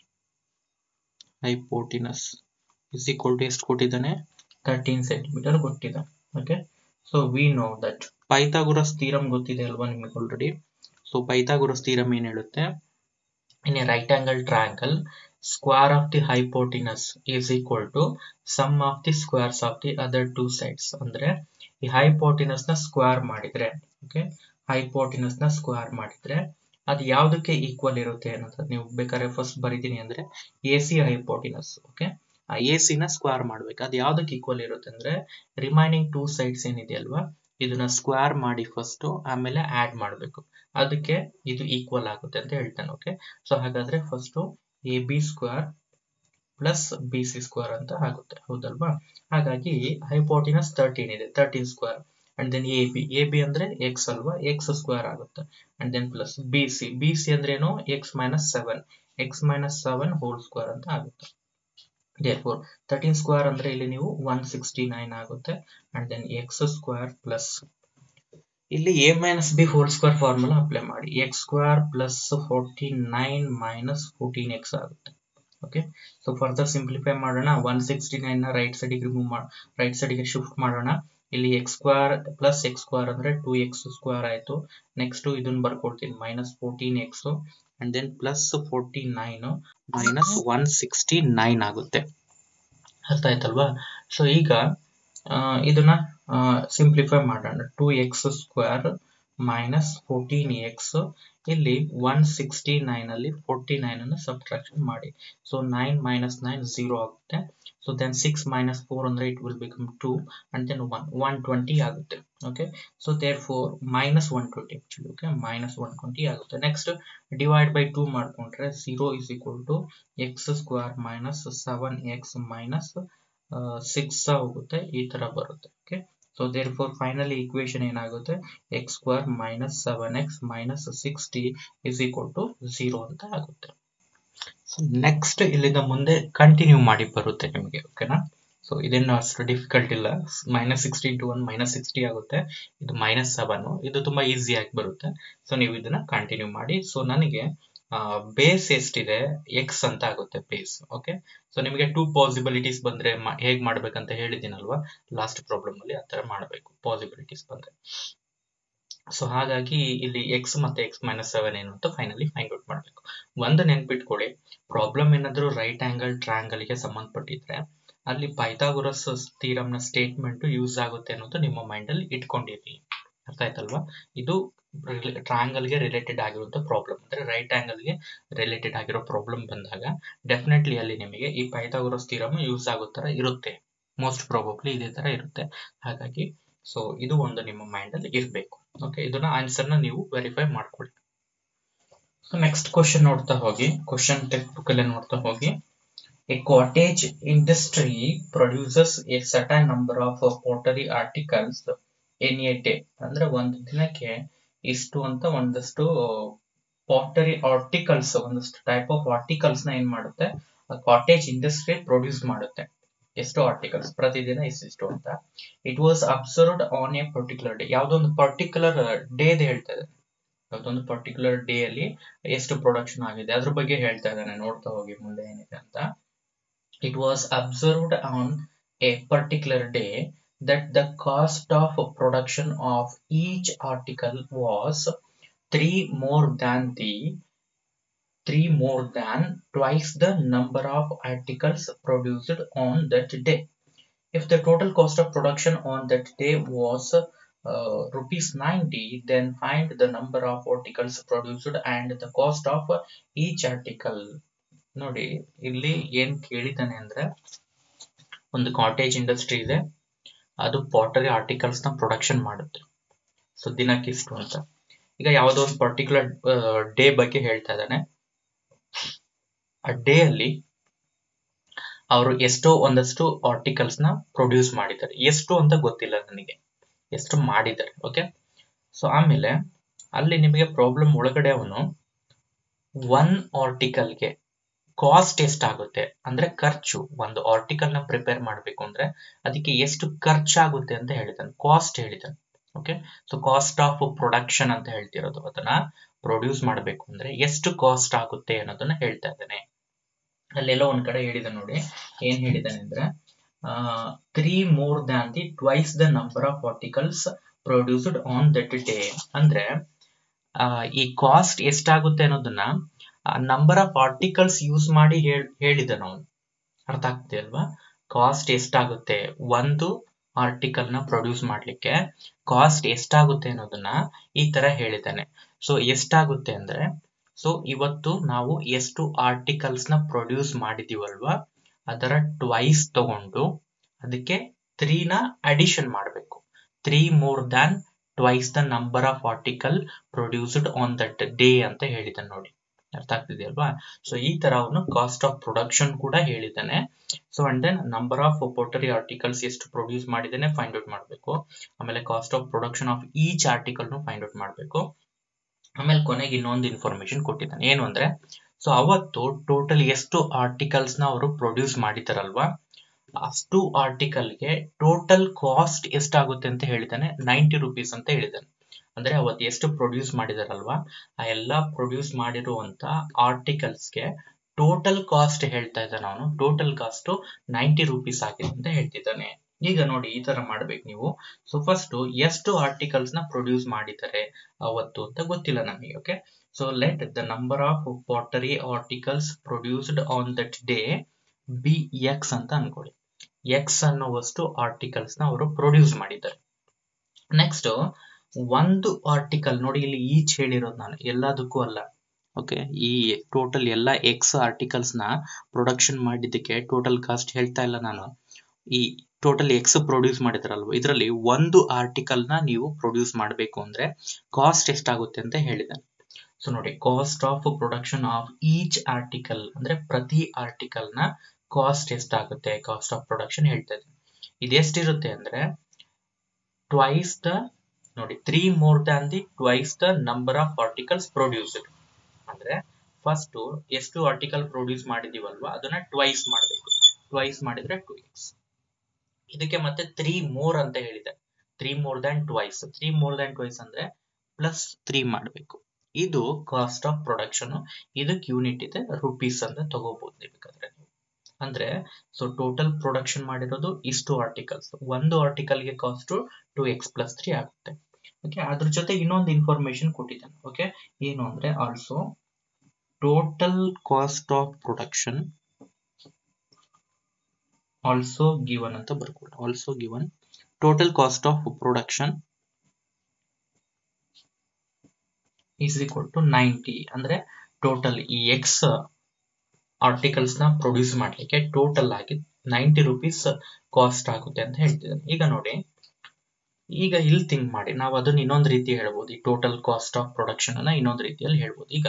hypotenuse is equal to ಎಷ್ಟು ಕೊಟ್ಟಿದ್ದಾನೆ thirteen centimetre ಕೊಟ್ಟಿದ್ದಾನೆ okay so we know that Pythagoras theorem ಗೊತ್ತಿದೆ ಅಲ್ವಾ ನಿಮಗೆ already so Pythagoras theorem ಏನ್ ಹೇಳುತ್ತೆ in a right angle triangle square of the hypotenuse is equal to sum of the squares of the other two sides ಅಂದ್ರೆ ಈ hypotenuse ನ square ಮಾಡಿದ್ರೆ okay hypotenuse ನ ಸ್ಕ್ವೇರ್ ಮಾಡಿದ್ರೆ ಅದು ಯಾವ್ದಕ್ಕೆ ಈಕ್ವಲ್ ಇರುತ್ತೆ ಅನ್ನೋದು ನೀವು ಬೇಕಾದ್ರೆ ಫಸ್ಟ್ ಬರೀತೀನಿ ಅಂದ್ರೆ ಎ ಸಿ ಹೈಪೋಟಿನಸ್ ಓಕೆ ಆ ಎ ಸಿ ನ ಸ್ಕ್ವೇರ್ ಮಾಡ್ಬೇಕು ಅದು ಯಾವ್ದಕ್ಕೆ ಈಕ್ವಲ್ ಇರುತ್ತೆ ಅಂದ್ರೆ ರಿಮೈನಿಂಗ್ ಟೂ ಸೈಡ್ಸ್ ಏನಿದೆ ಅಲ್ವಾ ಇದನ್ನ ಸ್ಕ್ವೇರ್ ಮಾಡಿ ಫಸ್ಟ್ ಆಮೇಲೆ ಆಡ್ ಮಾಡಬೇಕು ಅದಕ್ಕೆ ಇದು ಈಕ್ವಲ್ ಆಗುತ್ತೆ ಅಂತ ಹೇಳ್ತಾನೆ ಓಕೆ ಸೊ ಹಾಗಾದ್ರೆ first A B square plus B C square ಅಂತ ಆಗುತ್ತೆ ಹೌದಲ್ವಾ ಹಾಗಾಗಿ ಹೈಪೋಟಿನಸ್ ತರ್ಟೀನ್ ಇದೆ thirteen square and then A B A B ಅಂದ್ರೆ ಎಕ್ಸ್ ಅಲ್ವಾ ಎಕ್ಸ್ ಸ್ಕ್ವೇರ್ ಆಗುತ್ತೆ and then plus B C B C ಅಂದ್ರೆ ಏನು x minus seven x minus seven whole square ಅಂತ ಆಗುತ್ತೆ ದೇರ್ಫೋರ್ ತರ್ಟೀನ್ ಸ್ಕ್ವೇರ್ ಅಂದ್ರೆ ಇಲ್ಲಿ ನೀವು ಒನ್ ಸಿಕ್ಸ್ಟಿ ನೈನ್ ಆಗುತ್ತೆ and then x square plus ಇಲ್ಲಿ A minus B whole square formula apply ಮಾಡಿ x square plus forty nine minus fourteen x ಆಗುತ್ತೆ okay so further simplify ಮಾಡೋಣ ಒನ್ ಸಿಕ್ಸ್ಟಿ ನೈನ್ ನ right ಸೈಡಿಗೆ remove ಮಾಡಿ right ಸೈಡಿಗೆ shift ಮಾಡೋಣ ಇಲ್ಲಿ x square plus x square ಅಂದ್ರೆ ಟೂ ಎಕ್ಸ್ ಸ್ಕ್ವೇರ್ ಆಯ್ತು ನೆಕ್ಸ್ಟ್ ಇದನ್ನ ಬರ್ಕೊಳ್ತೀನಿ minus fourteen x and then plus forty nine minus one sixty nine ಆಗುತ್ತೆ ಅರ್ಥ ಆಯ್ತಲ್ವಾ ಸೊ ಈಗ ಇದನ್ನ ಸಿಂಪ್ಲಿಫೈ ಮಾಡೋಣ two x square minus fourteen x ಇಲ್ಲಿ ಒನ್ ಸಿಕ್ಸ್ಟಿ ನೈನ್ ಅಲ್ಲಿ ಫೋರ್ಟಿ ನೈನ್ ಅನ್ನು ಸಬ್ಟ್ರಾಕ್ಷನ್ ಮಾಡಿ so nine minus nine zero ಆಗುತ್ತೆ so then six minus four ಅಂದ್ರೆ it will become two and then one one twenty ಆಗುತ್ತೆ okay so therefore minus one twenty actually okay minus one twenty ಆಗುತ್ತೆ next divide by two ಮಾಡ್ಕೊಂಡ್ರೆ zero is equal to x square minus seven x minus six ಹೋಗುತ್ತೆ ಈ ತರ ಬರುತ್ತೆ okay so therefore finally equation ಏನಾಗುತ್ತೆ x square minus seven x minus sixty is equal to zero ಅಂತ ಆಗುತ್ತೆ next ಇಲ್ಲಿಂದ ಮುಂದೆ ಕಂಟಿನ್ಯೂ ಮಾಡಿ ಬರುತ್ತೆ ನಿಮಗೆ ಓಕೆನಾ ಸೊ ಇದೇನು ಅಷ್ಟು ಡಿಫಿಕಲ್ಟ್ ಇಲ್ಲ minus sixty into one minus sixty ಆಗುತ್ತೆ ಇದು ಮೈನಸ್ ಸೆವೆನ್ ಇದು ತುಂಬಾ ಈಸಿ ಆಗಿ ಬರುತ್ತೆ ಸೊ ನೀವು ಇದನ್ನ ಕಂಟಿನ್ಯೂ ಮಾಡಿ ಸೊ ನನಗೆ ಬೇಸ್ ಎಷ್ಟಿದೆ ಎಕ್ಸ್ ಅಂತ ಆಗುತ್ತೆ ಬೇಸ್ ಓಕೆ ಸೊ ನಿಮಗೆ ಟೂ ಪಾಸಿಬಿಲಿಟೀಸ್ ಬಂದ್ರೆ ಹೇಗ್ ಮಾಡ್ಬೇಕಂತ ಹೇಳಿದ್ದೀನಲ್ವಾ ಲಾಸ್ಟ್ ಪ್ರಾಬ್ಲಮ್ ಅಲ್ಲಿ ಆ ತರ ಮಾಡಬೇಕು ಪಾಸಿಬಿಲಿಟೀಸ್ ಬಂದ್ರೆ ಸೊ ಹಾಗಾಗಿ ಇಲ್ಲಿ ಎಕ್ಸ್ ಮತ್ತೆ ಎಕ್ಸ್ ಮೈನಸ್ ಸೆವೆನ್ ಏನು ಅಂತ ಫೈನಲಿ ಫೈಂಡ್ ಔಟ್ ಮಾಡಬೇಕು ಒಂದು ನೆನ್ಪಿಟ್ಕೊಳ್ಳಿ ಪ್ರಾಬ್ಲಮ್ ಏನಾದರೂ ರೈಟ್ ಆಂಗಲ್ ಟ್ರಯಾಂಗಲ್ ಗೆ ಸಂಬಂಧಪಟ್ಟಿದ್ರೆ ಅಲ್ಲಿ ಪೈಥಾಗೊರಸ್ ಥೀರಮ್ ನ ಸ್ಟೇಟ್ಮೆಂಟ್ ಯೂಸ್ ಆಗುತ್ತೆ ಅನ್ನೋದು ನಿಮ್ಮ ಮೈಂಡ್ ಅಲ್ಲಿ ಇಟ್ಕೊಂಡಿರಿ ಅರ್ಥ ಆಯ್ತಲ್ವಾ ಇದು ಟ್ರಯಾಂಗಲ್ ಗೆ ರಿಲೇಟೆಡ್ ಆಗಿರುವಂತ ಪ್ರಾಬ್ಲಮ್ ಅಂದ್ರೆ ರೈಟ್ ಆಂಗಲ್ ಗೆ ರಿಲೇಟೆಡ್ ಆಗಿರೋ ಪ್ರಾಬ್ಲಮ್ ಬಂದಾಗ ಡೆಫಿನೆಟ್ಲಿ ಅಲ್ಲಿ ನಿಮಗೆ ಈ ಪೈಥಾಗೊರಸ್ ಥೀರಮ್ ಯೂಸ್ ಆಗೋ ತರ ಇರುತ್ತೆ ಮೋಸ್ಟ್ ಪ್ರಾಬಬ್ಲಿ ಇದೇ ತರ ಇರುತ್ತೆ ಹಾಗಾಗಿ ಸೊ ಇದು ಒಂದು ನಿಮ್ಮ ಮೈಂಡ್ ಅಲ್ಲಿ ಇರಬೇಕು ಓಕೆ ಇದನ್ನ ಆನ್ಸರ್ ನ ನೀವು ವೆರಿಫೈ ಮಾಡ್ಕೊಳ್ಳಿ ಸೊ ನೆಕ್ಸ್ಟ್ ಕ್ವಶನ್ ನೋಡ್ತಾ ಹೋಗಿ ಕ್ವಶನ್ ಟೆಕ್ಸ್ಟ್ ಬುಕ್ ಅಲ್ಲಿ ನೋಡ್ತಾ ಹೋಗಿ a cottage industry produces a certain number of pottery articles in a day ಅಂದ್ರೆ ಒಂದು ದಿನಕ್ಕೆ ಇಷ್ಟು ಅಂತ ಒಂದಷ್ಟು ಪಾಟರಿ ಆರ್ಟಿಕಲ್ಸ್ ಒಂದಷ್ಟು ಟೈಪ್ ಆಫ್ ಆರ್ಟಿಕಲ್ಸ್ ನ ಏನ್ ಮಾಡುತ್ತೆ ಕಾಟೇಜ್ ಇಂಡಸ್ಟ್ರಿ ಪ್ರೊಡ್ಯೂಸ್ ಮಾಡುತ್ತೆ ಎಷ್ಟು ಆರ್ಟಿಕಲ್ಸ್ ಪ್ರತಿದಿನ ಇಷ್ಟಿಷ್ಟು ಅಂತ it was observed on a particular day ಯಾವ್ದೊಂದು ಪರ್ಟಿಕ್ಯುಲರ್ ಡೇ ಹೇಳ್ತಾ ಇದೆ ಯಾವ್ದೊಂದು ಪರ್ಟಿಕ್ಯುಲರ್ ಡೇ ಅಲ್ಲಿ ಎಷ್ಟು ಪ್ರೊಡಕ್ಷನ್ ಆಗಿದೆ ಅದ್ರ ಬಗ್ಗೆ ಹೇಳ್ತಾ ಇದ್ದಾನೆ ನೋಡ್ತಾ ಹೋಗಿ ಮುಂದೆ ಏನಿದೆ ಅಂತ it was observed on a particular day that the cost of production of each article was three more than the three more than twice the number of articles produced on that day. If the total cost of production on that day was uh, rupees 90, then find the number of articles produced and the cost of each article. ನೋಡಿ ಇಲ್ಲಿ ಏನ್ ಕೇಳಿದಾನೆ ಅಂದ್ರೆ ಒಂದು cottage industry ಇದೆ ಅದು pottery articles ನ production ಮಾಡುತ್ತೆ so ದಿನಕ್ಕೆ ಇಷ್ಟು ಅಂತ ಈಗ ಯಾವುದೋ ಒಂದು ಪರ್ಟಿಕ್ಯುಲರ್ ಡೇ ಬಗ್ಗೆ ಹೇಳ್ತಾ ಇದ್ದಾನೆ ಆ ಡೇ ಅಲ್ಲಿ ಅವರು ಎಷ್ಟೋ ಒಂದಷ್ಟು ಆರ್ಟಿಕಲ್ಸ್ ನ ಪ್ರೊಡ್ಯೂಸ್ ಮಾಡಿದ್ದಾರೆ ಎಷ್ಟು ಅಂತ ಗೊತ್ತಿಲ್ಲ ನನಗೆ ಎಷ್ಟು ಮಾಡಿದ್ದಾರೆ ಓಕೆ ಸೊ ಆಮೇಲೆ ಅಲ್ಲಿ ನಿಮಗೆ ಪ್ರಾಬ್ಲಮ್ ಒಳಗಡೆ ಅವನು ಒನ್ ಆರ್ಟಿಕಲ್ಗೆ ಕಾಸ್ಟ್ ಎಷ್ಟಾಗುತ್ತೆ ಅಂದ್ರೆ ಖರ್ಚು ಒಂದು ಆರ್ಟಿಕಲ್ ನ ಪ್ರಿಪೇರ್ ಮಾಡಬೇಕು ಅಂದ್ರೆ ಅದಕ್ಕೆ ಎಷ್ಟು ಖರ್ಚಾಗುತ್ತೆ ಅಂತ ಹೇಳಿದಾನೆ ಕಾಸ್ಟ್ ಹೇಳಿದಾನೆ okay so cost of production ಅಂತ ಹೇಳ್ತಿರೋದು ಅದನ್ನ ಪ್ರೊಡ್ಯೂಸ್ ಮಾಡಬೇಕು ಅಂದ್ರೆ ಎಷ್ಟು ಕಾಸ್ಟ್ ಆಗುತ್ತೆ ಅನ್ನೋದನ್ನ ಹೇಳ್ತಾ ಇದ್ದಾನೆ ಅಲ್ಲೆಲ್ಲ ಒಂದ್ ಕಡೆ ಹೇಳಿದ ನೋಡಿ ಏನ್ ಹೇಳಿದಾನೆ ಅಂದ್ರೆ three more than the twice the number of articles produced on that day ಅಂದ್ರೆ ಈ ಕಾಸ್ಟ್ ಎಷ್ಟಾಗುತ್ತೆ ಅನ್ನೋದನ್ನ ನಂಬರ್ ಆಫ್ ಆರ್ಟಿಕಲ್ಸ್ ಯೂಸ್ ಮಾಡಿ ಹೇಳಿದ ನಾವು ಅರ್ಥ ಆಗ್ತದೆ ಅಲ್ವಾ ಕಾಸ್ಟ್ ಎಷ್ಟಾಗುತ್ತೆ ಒಂದು ಆರ್ಟಿಕಲ್ ನ ಪ್ರೊಡ್ಯೂಸ್ ಮಾಡ್ಲಿಕ್ಕೆ ಕಾಸ್ಟ್ ಎಷ್ಟಾಗುತ್ತೆ ಅನ್ನೋದನ್ನ ಈ ತರ ಹೇಳಿದ್ದಾನೆ ಸೊ ಎಷ್ಟಾಗುತ್ತೆ ಅಂದ್ರೆ ಸೊ ಇವತ್ತು ನಾವು ಎಷ್ಟು ಆರ್ಟಿಕಲ್ಸ್ ನ ಪ್ರೊಡ್ಯೂಸ್ ಮಾಡಿದೀವಲ್ವಾ ಅದರ ಟ್ವೈಸ್ ತಗೊಂಡು ಅದಕ್ಕೆ ತ್ರೀನ ಅಡಿಷನ್ ಮಾಡಬೇಕು three more than twice the number of article produced on that day ಅಂತ ಹೇಳಿದ್ದಾನೆ ನೋಡಿ ಅರ್ಥ ಆಗ್ತಿದೆಯಲ್ವಾ ಸೊ ಈ ತರ ಅವನು ಕಾಸ್ಟ್ ಆಫ್ ಪ್ರೊಡಕ್ಷನ್ ಕೂಡ ಹೇಳಿದ್ದಾನೆ so and then number of pottery articles ಎಷ್ಟು ಪ್ರೊಡ್ಯೂಸ್ ಮಾಡಿದ್ದೇನೆ ಫೈಂಡ್ ಔಟ್ ಮಾಡಬೇಕು ಆಮೇಲೆ cost of production of each article ನು ಫೈಂಡ್ ಔಟ್ ಮಾಡಬೇಕು ಆಮೇಲೆ ಕೊನೆಗೆ ಇನ್ನೊಂದು ಇನ್ಫಾರ್ಮೇಶನ್ ಕೊಟ್ಟಿದ್ದಾನೆ ಏನು ಅಂದ್ರೆ ಸೊ ಅವತ್ತು ಟೋಟಲ್ ಎಷ್ಟು ಆರ್ಟಿಕಲ್ಸ್ ನ ಅವರು ಪ್ರೊಡ್ಯೂಸ್ ಮಾಡಿದಾರಲ್ವಾ ಅಷ್ಟು ಆರ್ಟಿಕಲ್ಗೆ ಟೋಟಲ್ ಕಾಸ್ಟ್ ಎಷ್ಟಾಗುತ್ತೆ ಅಂತ ಹೇಳಿದ್ದಾನೆ ನೈಂಟಿ ರುಪೀಸ್ ಅಂತ ಹೇಳಿದ್ದಾನೆ ಅಂದ್ರೆ ಅವತ್ತು ಎಷ್ಟು ಪ್ರೊಡ್ಯೂಸ್ ಮಾಡಿದಾರಲ್ವಾ ಆ ಎಲ್ಲಾ ಪ್ರೊಡ್ಯೂಸ್ ಮಾಡಿರುವಂತ ಆರ್ಟಿಕಲ್ಸ್ಗೆ ಟೋಟಲ್ ಕಾಸ್ಟ್ ಹೇಳ್ತಾ ಇದ್ದಾನೆ ಅವನು ಟೋಟಲ್ ಕಾಸ್ಟ್ ನೈಂಟಿ ರುಪೀಸ್ ಆಗಿದೆ ಅಂತ ಹೇಳ್ತಿದ್ದಾನೆ ಈಗ ನೋಡಿ ಈ ತರ ಮಾಡ್ಬೇಕು ನೀವು ಸೊ ಫಸ್ಟ್ ಎಷ್ಟು ಆರ್ಟಿಕಲ್ಸ್ ನ ಪ್ರೊಡ್ಯೂಸ್ ಮಾಡಿದ್ದಾರೆ ಅವತ್ತು ಅಂತ ಗೊತ್ತಿಲ್ಲ ನಮಗೆ okay so let the number of pottery articles produced on that day be x ಅಂತ ಅನ್ಕೊಳ್ಳಿ ಎಕ್ಸ್ ಅನ್ನುವಷ್ಟು ಆರ್ಟಿಕಲ್ಸ್ ನ ಅವರು ಪ್ರೊಡ್ಯೂಸ್ ಮಾಡಿದ್ದಾರೆ ನೆಕ್ಸ್ಟ್ ಒಂದು ಆರ್ಟಿಕಲ್ ನೋಡಿ ಇಲ್ಲಿ ಈಚ್ ಹೇಳಿರೋದು ನಾನು ಎಲ್ಲದಕ್ಕೂ ಅಲ್ಲ ಓಕೆ ಈ ಟೋಟಲ್ ಎಲ್ಲ ಎಕ್ಸ್ ಆರ್ಟಿಕಲ್ಸ್ ನ ಪ್ರೊಡಕ್ಷನ್ ಮಾಡಿದ್ದಕ್ಕೆ ಟೋಟಲ್ ಕಾಸ್ಟ್ ಹೇಳ್ತಾ ಇಲ್ಲ ನಾನು ಈ ಟೋಟಲ್ ಎಕ್ಸ್ ಪ್ರೊಡ್ಯೂಸ್ ಮಾಡಿದ್ರಲ್ವ ಇದರಲ್ಲಿ ಒಂದು ಆರ್ಟಿಕಲ್ ನ ನೀವು ಪ್ರೊಡ್ಯೂಸ್ ಮಾಡಬೇಕು ಅಂದ್ರೆ ಕಾಸ್ಟ್ ಎಷ್ಟಾಗುತ್ತೆ ಅಂತ ಹೇಳಿದ್ದಾನೆ ಸೊ ನೋಡಿ cost of production of each article ಅಂದ್ರೆ ಪ್ರತಿ ಆರ್ಟಿಕಲ್ ನ ಕಾಸ್ಟ್ ಎಷ್ಟಾಗುತ್ತೆ ಕಾಸ್ಟ್ ಆಫ್ ಪ್ರೊಡಕ್ಷನ್ ಹೇಳ್ತಾ ಇದ್ದೀನಿ ಇದೆಷ್ಟಿರುತ್ತೆ ಅಂದ್ರೆ ಟ್ವೈಸ್ ದ ನೋಡಿ three more than the twice the number of articles produced ಅಂದ್ರೆ ಫಸ್ಟ್ ಎಷ್ಟು ಆರ್ಟಿಕಲ್ ಪ್ರೊಡ್ಯೂಸ್ ಮಾಡಿದೀವಲ್ವಾ ಅದನ್ನ ಟ್ವೈಸ್ ಮಾಡಬೇಕು ಟ್ವೈಸ್ ಮಾಡಿದ್ರೆ ಟು ಎಕ್ಸ್ ಇದಕ್ಕೆ ಮತ್ತೆ ತ್ರೀ ಮೋರ್ ಅಂತ ಹೇಳಿದೆ three more than twice three more than twice ಅಂದ್ರೆ ಪ್ಲಸ್ ತ್ರೀ ಮಾಡಬೇಕು ಇದು ಕಾಸ್ಟ್ ಆಫ್ ಪ್ರೊಡಕ್ಷನ್ ಇದಕ್ಕೆ ಯೂನಿಟ್ ಇದೆ ರುಪೀಸ್ ಅಂತ ತಗೋಬಹುದು ಬೇಕಾದ್ರೆ ಅಂದ್ರೆ ಸೊ ಟೋಟಲ್ ಪ್ರೊಡಕ್ಷನ್ ಮಾಡಿರೋದು ಇಷ್ಟು ಆರ್ಟಿಕಲ್ಸ್ ಒಂದು ಆರ್ಟಿಕಲ್ಗೆ cost two x plus three ಆಗುತ್ತೆ ಓಕೆ ಅದ್ರ ಜೊತೆ ಇನ್ನೊಂದು ಇನ್ಫಾರ್ಮೇಶನ್ ಕೊಟ್ಟಿದ್ದಾನೆ ಓಕೆ ಏನು ಅಂದ್ರೆ also total cost of production also given ಅಂತ ಬರ್ಕೊಳ್ಳಿ also given total cost of production is equal to ninety ಅಂದ್ರೆ ಟೋಟಲ್ ಈ ಎಕ್ಸ್ ಆರ್ಟಿಕಲ್ಸ್ ನ ಪ್ರೊಡ್ಯೂಸ್ ಮಾಡ್ಲಿಕ್ಕೆ ಟೋಟಲ್ ಆಗಿ ನೈಂಟಿ ರುಪೀಸ್ ಕಾಸ್ಟ್ ಆಗುತ್ತೆ ಅಂತ ಹೇಳ್ತಿದ್ದಾನೆ ಈಗ ನೋಡಿ ಈಗ ಇಲ್ಲಿ ಥಿಂಕ್ ಮಾಡಿ ನಾವು ಅದನ್ನ ಇನ್ನೊಂದು ರೀತಿ ಹೇಳ್ಬೋದು ಈ ಟೋಟಲ್ ಕಾಸ್ಟ್ ಆಫ್ ಪ್ರೊಡಕ್ಷನ್ ಅನ್ನ ಇನ್ನೊಂದು ರೀತಿಯಲ್ಲಿ ಹೇಳ್ಬೋದು ಈಗ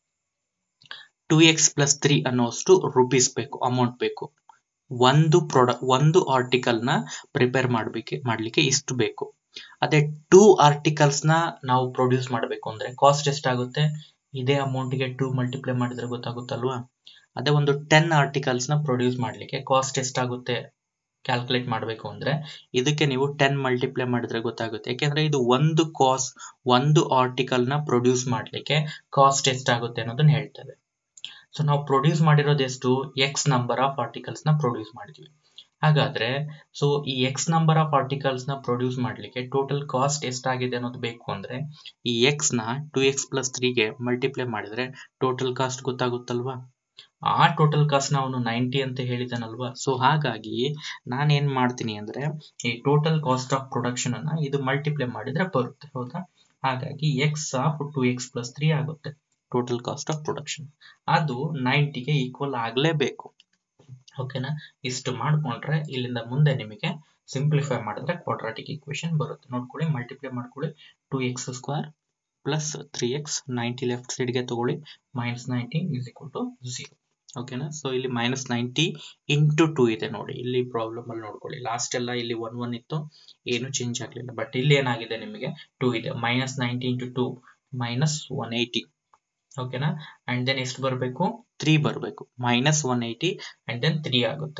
ಟೂ ಎಕ್ಸ್ ಪ್ಲಸ್ ತ್ರೀ ಅನ್ನೋಷ್ಟು ರುಪೀಸ್ ಬೇಕು ಅಮೌಂಟ್ ಬೇಕು ಒಂದು ಪ್ರಾಡಕ್ಟ್ ಒಂದು ಆರ್ಟಿಕಲ್ ನ ಪ್ರಿಪೇರ್ ಮಾಡ್ಲಿಕ್ಕೆ ಮಾಡ್ಲಿಕ್ಕೆ ಇಷ್ಟು ಬೇಕು ಅದೇ ಟೂ ಆರ್ಟಿಕಲ್ಸ್ ನ ನಾವು ಪ್ರೊಡ್ಯೂಸ್ ಮಾಡಬೇಕು ಅಂದ್ರೆ ಕಾಸ್ಟ್ ಎಷ್ಟಾಗುತ್ತೆ ಇದೇ ಅಮೌಂಟ್ಗೆ ಟೂ ಮಲ್ಟಿಪ್ಲೈ ಮಾಡಿದ್ರೆ ಗೊತ್ತಾಗುತ್ತಲ್ವಾ ಅದೇ ಒಂದು ಟೆನ್ ಆರ್ಟಿಕಲ್ಸ್ ನ ಪ್ರೊಡ್ಯೂಸ್ ಮಾಡ್ಲಿಕ್ಕೆ ಕಾಸ್ಟ್ ಎಷ್ಟಾಗುತ್ತೆ ಕ್ಯಾಲ್ಕುಲೇಟ್ ಮಾಡಬೇಕು ಅಂದ್ರೆ ಇದಕ್ಕೆ ನೀವು ಟೆನ್ ಮಲ್ಟಿಪ್ಲೈ ಮಾಡಿದ್ರೆ ಗೊತ್ತಾಗುತ್ತೆ ಯಾಕೆಂದ್ರೆ ಇದು ಒಂದು ಕಾಸ್ಟ್ ಒಂದು ಆರ್ಟಿಕಲ್ ನ ಪ್ರೊಡ್ಯೂಸ್ ಮಾಡ್ಲಿಕ್ಕೆ ಕಾಸ್ಟ್ ಎಷ್ಟಾಗುತ್ತೆ ಅನ್ನೋದನ್ನ ಹೇಳ್ತೇವೆ ಸೊ ನಾವು ಪ್ರೊಡ್ಯೂಸ್ ಮಾಡಿರೋದು ಎಷ್ಟು ಎಕ್ಸ್ ನಂಬರ್ ಆಫ್ ಆರ್ಟಿಕಲ್ಸ್ ನ ಪ್ರೊಡ್ಯೂಸ್ ಮಾಡಿದ್ವಿ ಹಾಗಾದ್ರೆ ಸೊ ಈ ಎಕ್ಸ್ ನಂಬರ್ ಆಫ್ ಆರ್ಟಿಕಲ್ಸ್ ನ ಪ್ರೊಡ್ಯೂಸ್ ಮಾಡ್ಲಿಕ್ಕೆ ಟೋಟಲ್ ಕಾಸ್ಟ್ ಎಷ್ಟಾಗಿದೆ ಅನ್ನೋದು ಬೇಕು ಅಂದ್ರೆ ಈ ಎಕ್ಸ್ ನ ಟು ಎಕ್ಸ್ ಪ್ಲಸ್ ತ್ರೀಗೆ ಮಲ್ಟಿಪ್ಲೈ ಮಾಡಿದ್ರೆ ಟೋಟಲ್ ಕಾಸ್ಟ್ ಗೊತ್ತಾಗುತ್ತಲ್ವಾ ಆ ಟೋಟಲ್ ಕಾಸ್ಟ್ ನ ಅವನು ನೈಂಟಿ ಅಂತ ಹೇಳಿದಾನಲ್ವಾ ಸೊ ಹಾಗಾಗಿ ನಾನು ಏನ್ ಮಾಡ್ತೀನಿ ಅಂದ್ರೆ ಈ ಟೋಟಲ್ ಕಾಸ್ಟ್ ಆಫ್ ಪ್ರೊಡಕ್ಷನ್ ಅನ್ನ ಇದು ಮಲ್ಟಿಪ್ಲೈ ಮಾಡಿದ್ರೆ ಬರುತ್ತೆ ಹೌದಾ ಹಾಗಾಗಿ x of two x plus three ಆಗುತ್ತೆ ಟೋಟಲ್ ಕಾಸ್ಟ್ ಆಫ್ ಪ್ರೊಡಕ್ಷನ್ ಅದು ನೈಂಟಿಗೆ ಈಕ್ವಲ್ ಆಗಲೇಬೇಕು ಓಕೆನಾ ಇಷ್ಟು ಮಾಡ್ಕೊಂಡ್ರೆ ಇಲ್ಲಿಂದ ಮುಂದೆ ನಿಮಗೆ ಸಿಂಪ್ಲಿಫೈ ಮಾಡಿದ್ರೆ ಕ್ವಾಡ್ರಾಟಿಕ್ ಇಕ್ವೇಶನ್ ಬರುತ್ತೆ ನೋಡ್ಕೊಳ್ಳಿ ಮಲ್ಟಿಪ್ಲೈ ಮಾಡ್ಕೊಳ್ಳಿ two x square plus three x ninety left ಸೈಡ್ಗೆ ತಗೊಳ್ಳಿ minus ninety is equal to zero ಓಕೆನಾ ಸೊ ಇಲ್ಲಿ ಮೈನಸ್ ನೈಂಟಿ ಇಂಟು ಟೂ ಇದೆ ನೋಡಿ ಇಲ್ಲಿ ಪ್ರಾಬ್ಲಮ್ ಅಲ್ಲಿ ನೋಡ್ಕೊಳ್ಳಿ ಲಾಸ್ಟ್ ಎಲ್ಲ ಇಲ್ಲಿ ಒನ್ ಒನ್ ಇತ್ತು ಏನು ಚೇಂಜ್ ಆಗಲಿಲ್ಲ ಬಟ್ ಇಲ್ಲಿ ಏನಾಗಿದೆ ನಿಮಗೆ ಟೂ ಇದೆ minus ninety into two minus one eighty ಓಕೆನಾ ಅಂಡ್ ದೆನ್ ಎಷ್ಟು ಬರಬೇಕು ತ್ರೀ ಬರಬೇಕು minus one eighty and then three ಆಗುತ್ತೆ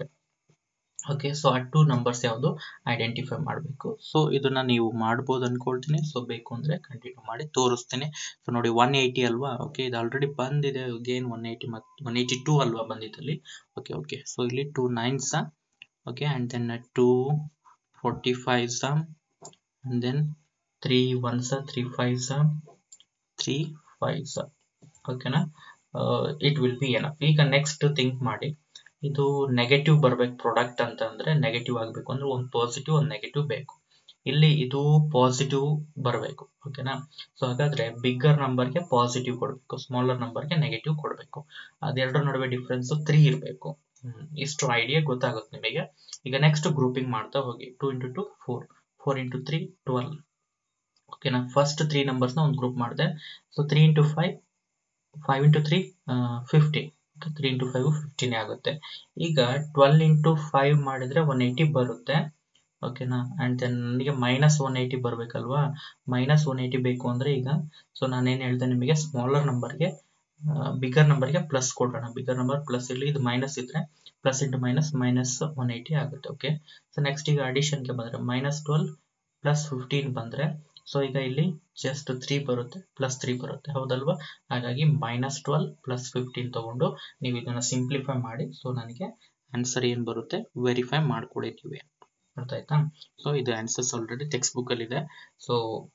ಓಕೆ ಸೊ ಆ ಟೂ ನಂಬರ್ಸ್ ಯಾವುದು ಐಡೆಂಟಿಫೈ ಮಾಡಬೇಕು ಸೊ ಇದನ್ನ ನೀವು ಮಾಡ್ಬೋದು ಅನ್ಕೊಳ್ತೀನಿ ಸೊ ಬೇಕು ಅಂದ್ರೆ ಕಂಟಿನ್ಯೂ ಮಾಡಿ ತೋರಿಸ್ತೀನಿ ಸೊ ನೋಡಿ ಒನ್ ಏಯ್ಟಿ ಅಲ್ವಾ ಓಕೆ ಇದು ಆಲ್ರೆಡಿ ಬಂದಿದೆ ಅಗೇನ್ ಒನ್ ಏಯ್ಟಿ ಮತ್ತು ಒನ್ ಏಯ್ಟಿ ಟೂ ಅಲ್ವಾ ಬಂದಿದ್ದಲ್ಲಿ ಓಕೆ ಓಕೆ ಸೊ ಇಲ್ಲಿ two nines okay and then two forty fives and then three ones three fives three fives ಓಕೆನಾ ಇಟ್ ವಿಲ್ ಬಿ ಏನಫ್ ಈಗ next think ಮಾಡಿ ಇದು negative ಬರ್ಬೇಕು product ಅಂತ ಅಂದ್ರೆ ನೆಗೆಟಿವ್ ಆಗಬೇಕು ಅಂದ್ರೆ ಒಂದು ಪಾಸಿಟಿವ್ ಒಂದು ನೆಗೆಟಿವ್ ಬೇಕು ಇಲ್ಲಿ ಇದು ಪಾಸಿಟಿವ್ ಬರಬೇಕು ಓಕೆನಾ ಸೊ ಹಾಗಾದ್ರೆ ಬಿಗ್ಗರ್ ನಂಬರ್ಗೆ ಪಾಸಿಟಿವ್ ಕೊಡಬೇಕು ಸ್ಮಾಲರ್ ನಂಬರ್ಗೆ ನೆಗೆಟಿವ್ ಕೊಡಬೇಕು ಅದೆರಡರ ನಡುವೆ ಡಿಫ್ರೆನ್ಸ್ ತ್ರೀ ಇರಬೇಕು ಇಷ್ಟು ಐಡಿಯಾ ಗೊತ್ತಾಗುತ್ತೆ ನಿಮಗೆ ಈಗ ನೆಕ್ಸ್ಟ್ ಗ್ರೂಪಿಂಗ್ ಮಾಡ್ತಾ ಹೋಗಿ two into two four four into three twelve ಓಕೆನಾ ಫಸ್ಟ್ ತ್ರೀ ನಂಬರ್ಸ್ನ ಒಂದು ಗ್ರೂಪ್ ಮಾಡಿದೆ so three into five five into three fifty three into five ಫಿಫ್ಟಿನೇ ಆಗುತ್ತೆ ಈಗ ಟ್ವೆಲ್ ಇಂಟು ಫೈವ್ ಮಾಡಿದ್ರೆ ಒನ್ ಏಯ್ಟಿ ಬರುತ್ತೆ ಓಕೆನಾ ಆ್ಯಂಡ್ ದೆನ್ ನನಗೆ ಮೈನಸ್ ಒನ್ ಏಯ್ಟಿ ಬರಬೇಕಲ್ವಾ ಮೈನಸ್ ಒನ್ ಏಯ್ಟಿ ಬೇಕು ಅಂದರೆ ಈಗ ಸೊ ನಾನೇನು ಹೇಳ್ದೆ ನಿಮಗೆ ಸ್ಮಾಲರ್ ನಂಬರ್ಗೆ ಬಿಗರ್ ನಂಬರ್ಗೆ ಪ್ಲಸ್ ಕೊಡೋಣ ಬಿಗರ್ ನಂಬರ್ ಪ್ಲಸ್ ಇಲ್ಲಿ ಇದು ಮೈನಸ್ ಇದ್ರೆ plus into minus minus one eighty ಆಗುತ್ತೆ ಓಕೆ ಸೊ ನೆಕ್ಸ್ಟ್ ಈಗ ಅಡಿಷನ್ಗೆ ಬಂದರೆ ಮೈನಸ್ ಟ್ವೆಲ್ ಪ್ಲಸ್ ಫಿಫ್ಟೀನ್ ಬಂದರೆ ಸೊ ಈಗ ಇಲ್ಲಿ ಜಸ್ಟ್ ತ್ರೀ ಬರುತ್ತೆ ಪ್ಲಸ್ ತ್ರೀ ಬರುತ್ತೆ ಹೌದಲ್ವಾ ಹಾಗಾಗಿ ಮೈನಸ್ ಟ್ವೆಲ್ ಪ್ಲಸ್ ಫಿಫ್ಟೀನ್ ತಗೊಂಡು ನೀವು ಇದನ್ನ ಸಿಂಪ್ಲಿಫೈ ಮಾಡಿ ಸೊ ನನಗೆ ಆನ್ಸರ್ ಏನು ಬರುತ್ತೆ ವೆರಿಫೈ ಮಾಡ್ಕೊಳಿದ್ದೀವಿ ಅರ್ಥ ಆಯ್ತಾ ಸೊ ಇದು ಆನ್ಸರ್ಸ್ ಆಲ್ರೆಡಿ ಟೆಕ್ಸ್ಟ್ ಬುಕ್ ಅಲ್ಲಿ ಇದೆ ಸೊ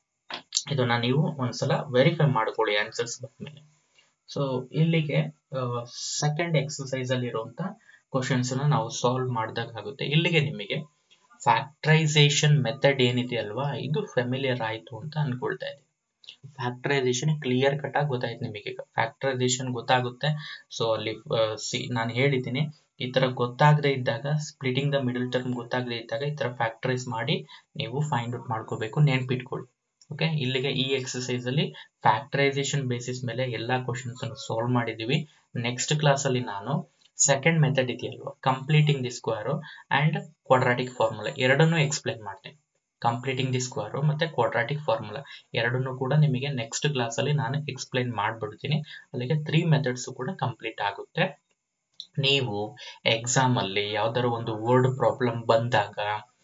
ಇದನ್ನ ನೀವು ಒಂದ್ಸಲ ವೆರಿಫೈ ಮಾಡ್ಕೊಳ್ಳಿ ಆನ್ಸರ್ಸ್ ಬಂದ್ಮೇಲೆ ಸೊ ಇಲ್ಲಿಗೆ ಸೆಕೆಂಡ್ ಎಕ್ಸಸೈಸ್ ಅಲ್ಲಿ ಇರುವಂತ ಕ್ವಶನ್ಸ್ ನಾವು ಸಾಲ್ವ್ ಮಾಡಿದಾಗ ಆಗುತ್ತೆ ಇಲ್ಲಿಗೆ ನಿಮಗೆ ಫ್ಯಾಕ್ಟ್ರೈಸೇಷನ್ ಮೆಥಡ್ ಏನಿದೆ ಅಲ್ವಾ ಇದು ಫೆಮಿಲಿಯರ್ ಆಯ್ತು ಅಂತ ಅನ್ಕೊಳ್ತಾ ಇದ್ದೀನಿ ಫ್ಯಾಕ್ಟ್ರೈಸೇಷನ್ ಕ್ಲಿಯರ್ ಕಟ್ ಆಗಿ ಗೊತ್ತಾಯ್ತು ನಿಮಗೆ ಫ್ಯಾಕ್ಟ್ರೈಸೇಷನ್ ಗೊತ್ತಾಗುತ್ತೆ ಸೊ ಅಲ್ಲಿ ಸಿ ನಾನು ಹೇಳಿದ್ದೀನಿ ಈ ತರ ಗೊತ್ತಾಗದೇ ಇದ್ದಾಗ ಸ್ಪ್ಲಿಟಿಂಗ್ ದ ಮಿಡಲ್ ಟರ್ಮ್ ಗೊತ್ತಾಗದೇ ಇದ್ದಾಗ ಈ ತರ ಫ್ಯಾಕ್ಟರೈಸ್ ಮಾಡಿ ನೀವು ಫೈಂಡ್ ಔಟ್ ಮಾಡ್ಕೋಬೇಕು ನೆನ್ಪಿಟ್ಕೊಳ್ಳಿ ಓಕೆ ಇಲ್ಲಿಗೆ ಈ ಎಕ್ಸಸೈಸ್ ಅಲ್ಲಿ ಫ್ಯಾಕ್ಟರೈಸೇಷನ್ ಬೇಸಿಸ್ ಮೇಲೆ ಎಲ್ಲಾ ಕ್ವಶನ್ಸ್ ಅನ್ನು ಸಾಲ್ವ್ ಮಾಡಿದೀವಿ ನೆಕ್ಸ್ಟ್ ಕ್ಲಾಸ್ ಅಲ್ಲಿ ನಾನು ಸೆಕೆಂಡ್ ಮೆಥಡ್ ಇದೆಯಲ್ವಾ completing the square and quadratic formula ಎರಡನ್ನೂ ಎಕ್ಸ್ಪ್ಲೈನ್ ಮಾಡ್ತೇನೆ ಕಂಪ್ಲೀಟಿಂಗ್ ದಿ ಸ್ಕ್ವೇರ್ ಮತ್ತೆ ಕ್ವಾಡ್ರಾಟಿಕ್ ಫಾರ್ಮುಲಾ ಎರಡನ್ನೂ ಕೂಡ ನಿಮಗೆ ನೆಕ್ಸ್ಟ್ ಕ್ಲಾಸ್ ಅಲ್ಲಿ ನಾನು ಎಕ್ಸ್ಪ್ಲೈನ್ ಮಾಡ್ಬಿಡ್ತೀನಿ ಅಲ್ಲಿಗೆ ತ್ರೀ ಮೆಥಡ್ಸ್ ಕೂಡ ಕಂಪ್ಲೀಟ್ ಆಗುತ್ತೆ ನೀವು ಎಕ್ಸಾಮ್ ಅಲ್ಲಿ ಯಾವ್ದಾದ್ರು ಒಂದು ವರ್ಡ್ ಪ್ರಾಬ್ಲಮ್ ಬಂದಾಗ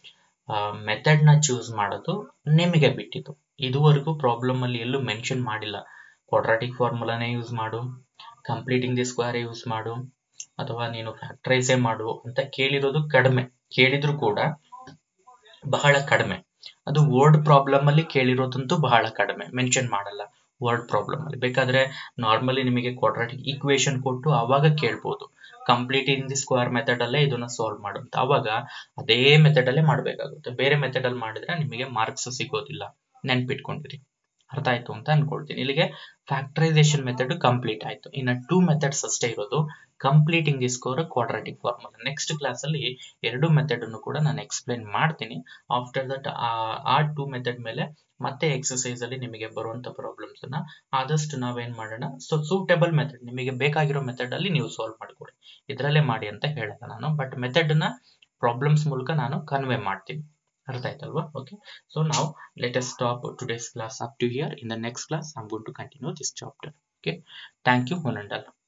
ಮೆಥಡ್ ನ ಚೂಸ್ ಮಾಡೋದು ನಿಮಗೆ ಬಿಟ್ಟಿದ್ದು ಇದುವರೆಗೂ ಪ್ರಾಬ್ಲಮ್ ಅಲ್ಲಿ ಎಲ್ಲೂ ಮೆನ್ಷನ್ ಮಾಡಿಲ್ಲ ಕ್ವಾಡ್ರಾಟಿಕ್ ಫಾರ್ಮುಲಾನೇ ಯೂಸ್ ಮಾಡು ಕಂಪ್ಲೀಟಿಂಗ್ ದಿ ಸ್ಕ್ವೇರ್ ಯೂಸ್ ಮಾಡು ಅಥವಾ ನೀನು ಫ್ಯಾಕ್ಟರೈಸೇ ಮಾಡು ಅಂತ ಕೇಳಿರೋದು ಕಡಿಮೆ ಕೇಳಿದ್ರು ಕೂಡ ಬಹಳ ಕಡಿಮೆ ಅದು ವರ್ಡ್ ಪ್ರಾಬ್ಲಮ್ ಅಲ್ಲಿ ಕೇಳಿರೋದಂತೂ ಬಹಳ ಕಡಿಮೆ ಮೆನ್ಷನ್ ಮಾಡಲ್ಲ ವರ್ಡ್ ಪ್ರಾಬ್ಲಮ್ ಅಲ್ಲಿ ಬೇಕಾದ್ರೆ ನಾರ್ಮಲಿ ನಿಮಗೆ ಕ್ವಾಡ್ರಾಟಿಕ್ ಈಕ್ವೇಶನ್ ಕೊಟ್ಟು ಅವಾಗ ಕೇಳ್ಬೋದು complete in the square method ಅಲ್ಲೇ ಇದನ್ನ ಸಾಲ್ವ್ ಮಾಡು ಅಂತ ಅವಾಗ ಅದೇ ಮೆಥಡ್ ಅಲ್ಲೇ ಮಾಡಬೇಕಾಗುತ್ತೆ ಬೇರೆ ಮೆಥಡ್ ಅಲ್ಲಿ ಮಾಡಿದ್ರೆ ನಿಮಗೆ ಮಾರ್ಕ್ಸ್ ಸಿಗೋದಿಲ್ಲ ನೆನ್ಪಿಟ್ಕೊಂಡಿರಿ ಅರ್ಥ ಆಯ್ತು ಅಂತ ಅನ್ಕೊಳ್ತೀನಿ ಇಲ್ಲಿಗೆ ಫ್ಯಾಕ್ಟರೈಸೇಷನ್ ಮೆಥಡ್ ಕಂಪ್ಲೀಟ್ ಆಯ್ತು ಇನ್ನು ಟೂ ಮೆಥಡ್ಸ್ ಅಷ್ಟೇ ಇರೋದು completing the square quadratic formula next class ಅಲ್ಲಿ ಎರಡು ಮೆಥಡ್ ಅನ್ನು ಕೂಡ ನಾನು ಎಕ್ಸ್ಪ್ಲೈನ್ ಮಾಡ್ತೀನಿ ಆಫ್ಟರ್ ದಟ್ ಆ ಟೂ ಮೆಥಡ್ ಮೇಲೆ ಮತ್ತೆ ಎಕ್ಸಸೈಸ್ ಅಲ್ಲಿ ನಿಮಗೆ ಬರುವಂತ ಪ್ರಾಬ್ಲಮ್ಸ್ ಅನ್ನ ಆದಷ್ಟು ನಾವೇನ್ ಮಾಡೋಣ ಸೊ ಸೂಟೇಬಲ್ ಮೆಥಡ್ ನಿಮಗೆ ಬೇಕಾಗಿರೋ ಮೆಥಡ್ ಅಲ್ಲಿ ನೀವು ಸಾಲ್ವ್ ಮಾಡ್ಕೊಡಿ ಇದರಲ್ಲೇ ಮಾಡಿ ಅಂತ ಹೇಳಲ್ಲ ನಾನು ಬಟ್ ಮೆಥಡ್ ನ ಪ್ರಾಬ್ಲಮ್ಸ್ ಮೂಲಕ ನಾನು ಕನ್ವೆ ಮಾಡ್ತೀನಿ ಅರ್ಥ ಆಯ್ತಲ್ವಾ ಓಕೆ ಸೊ ನಾವು let us stop today's class up to here in the next class I am going to continue this chapter okay thank you one and all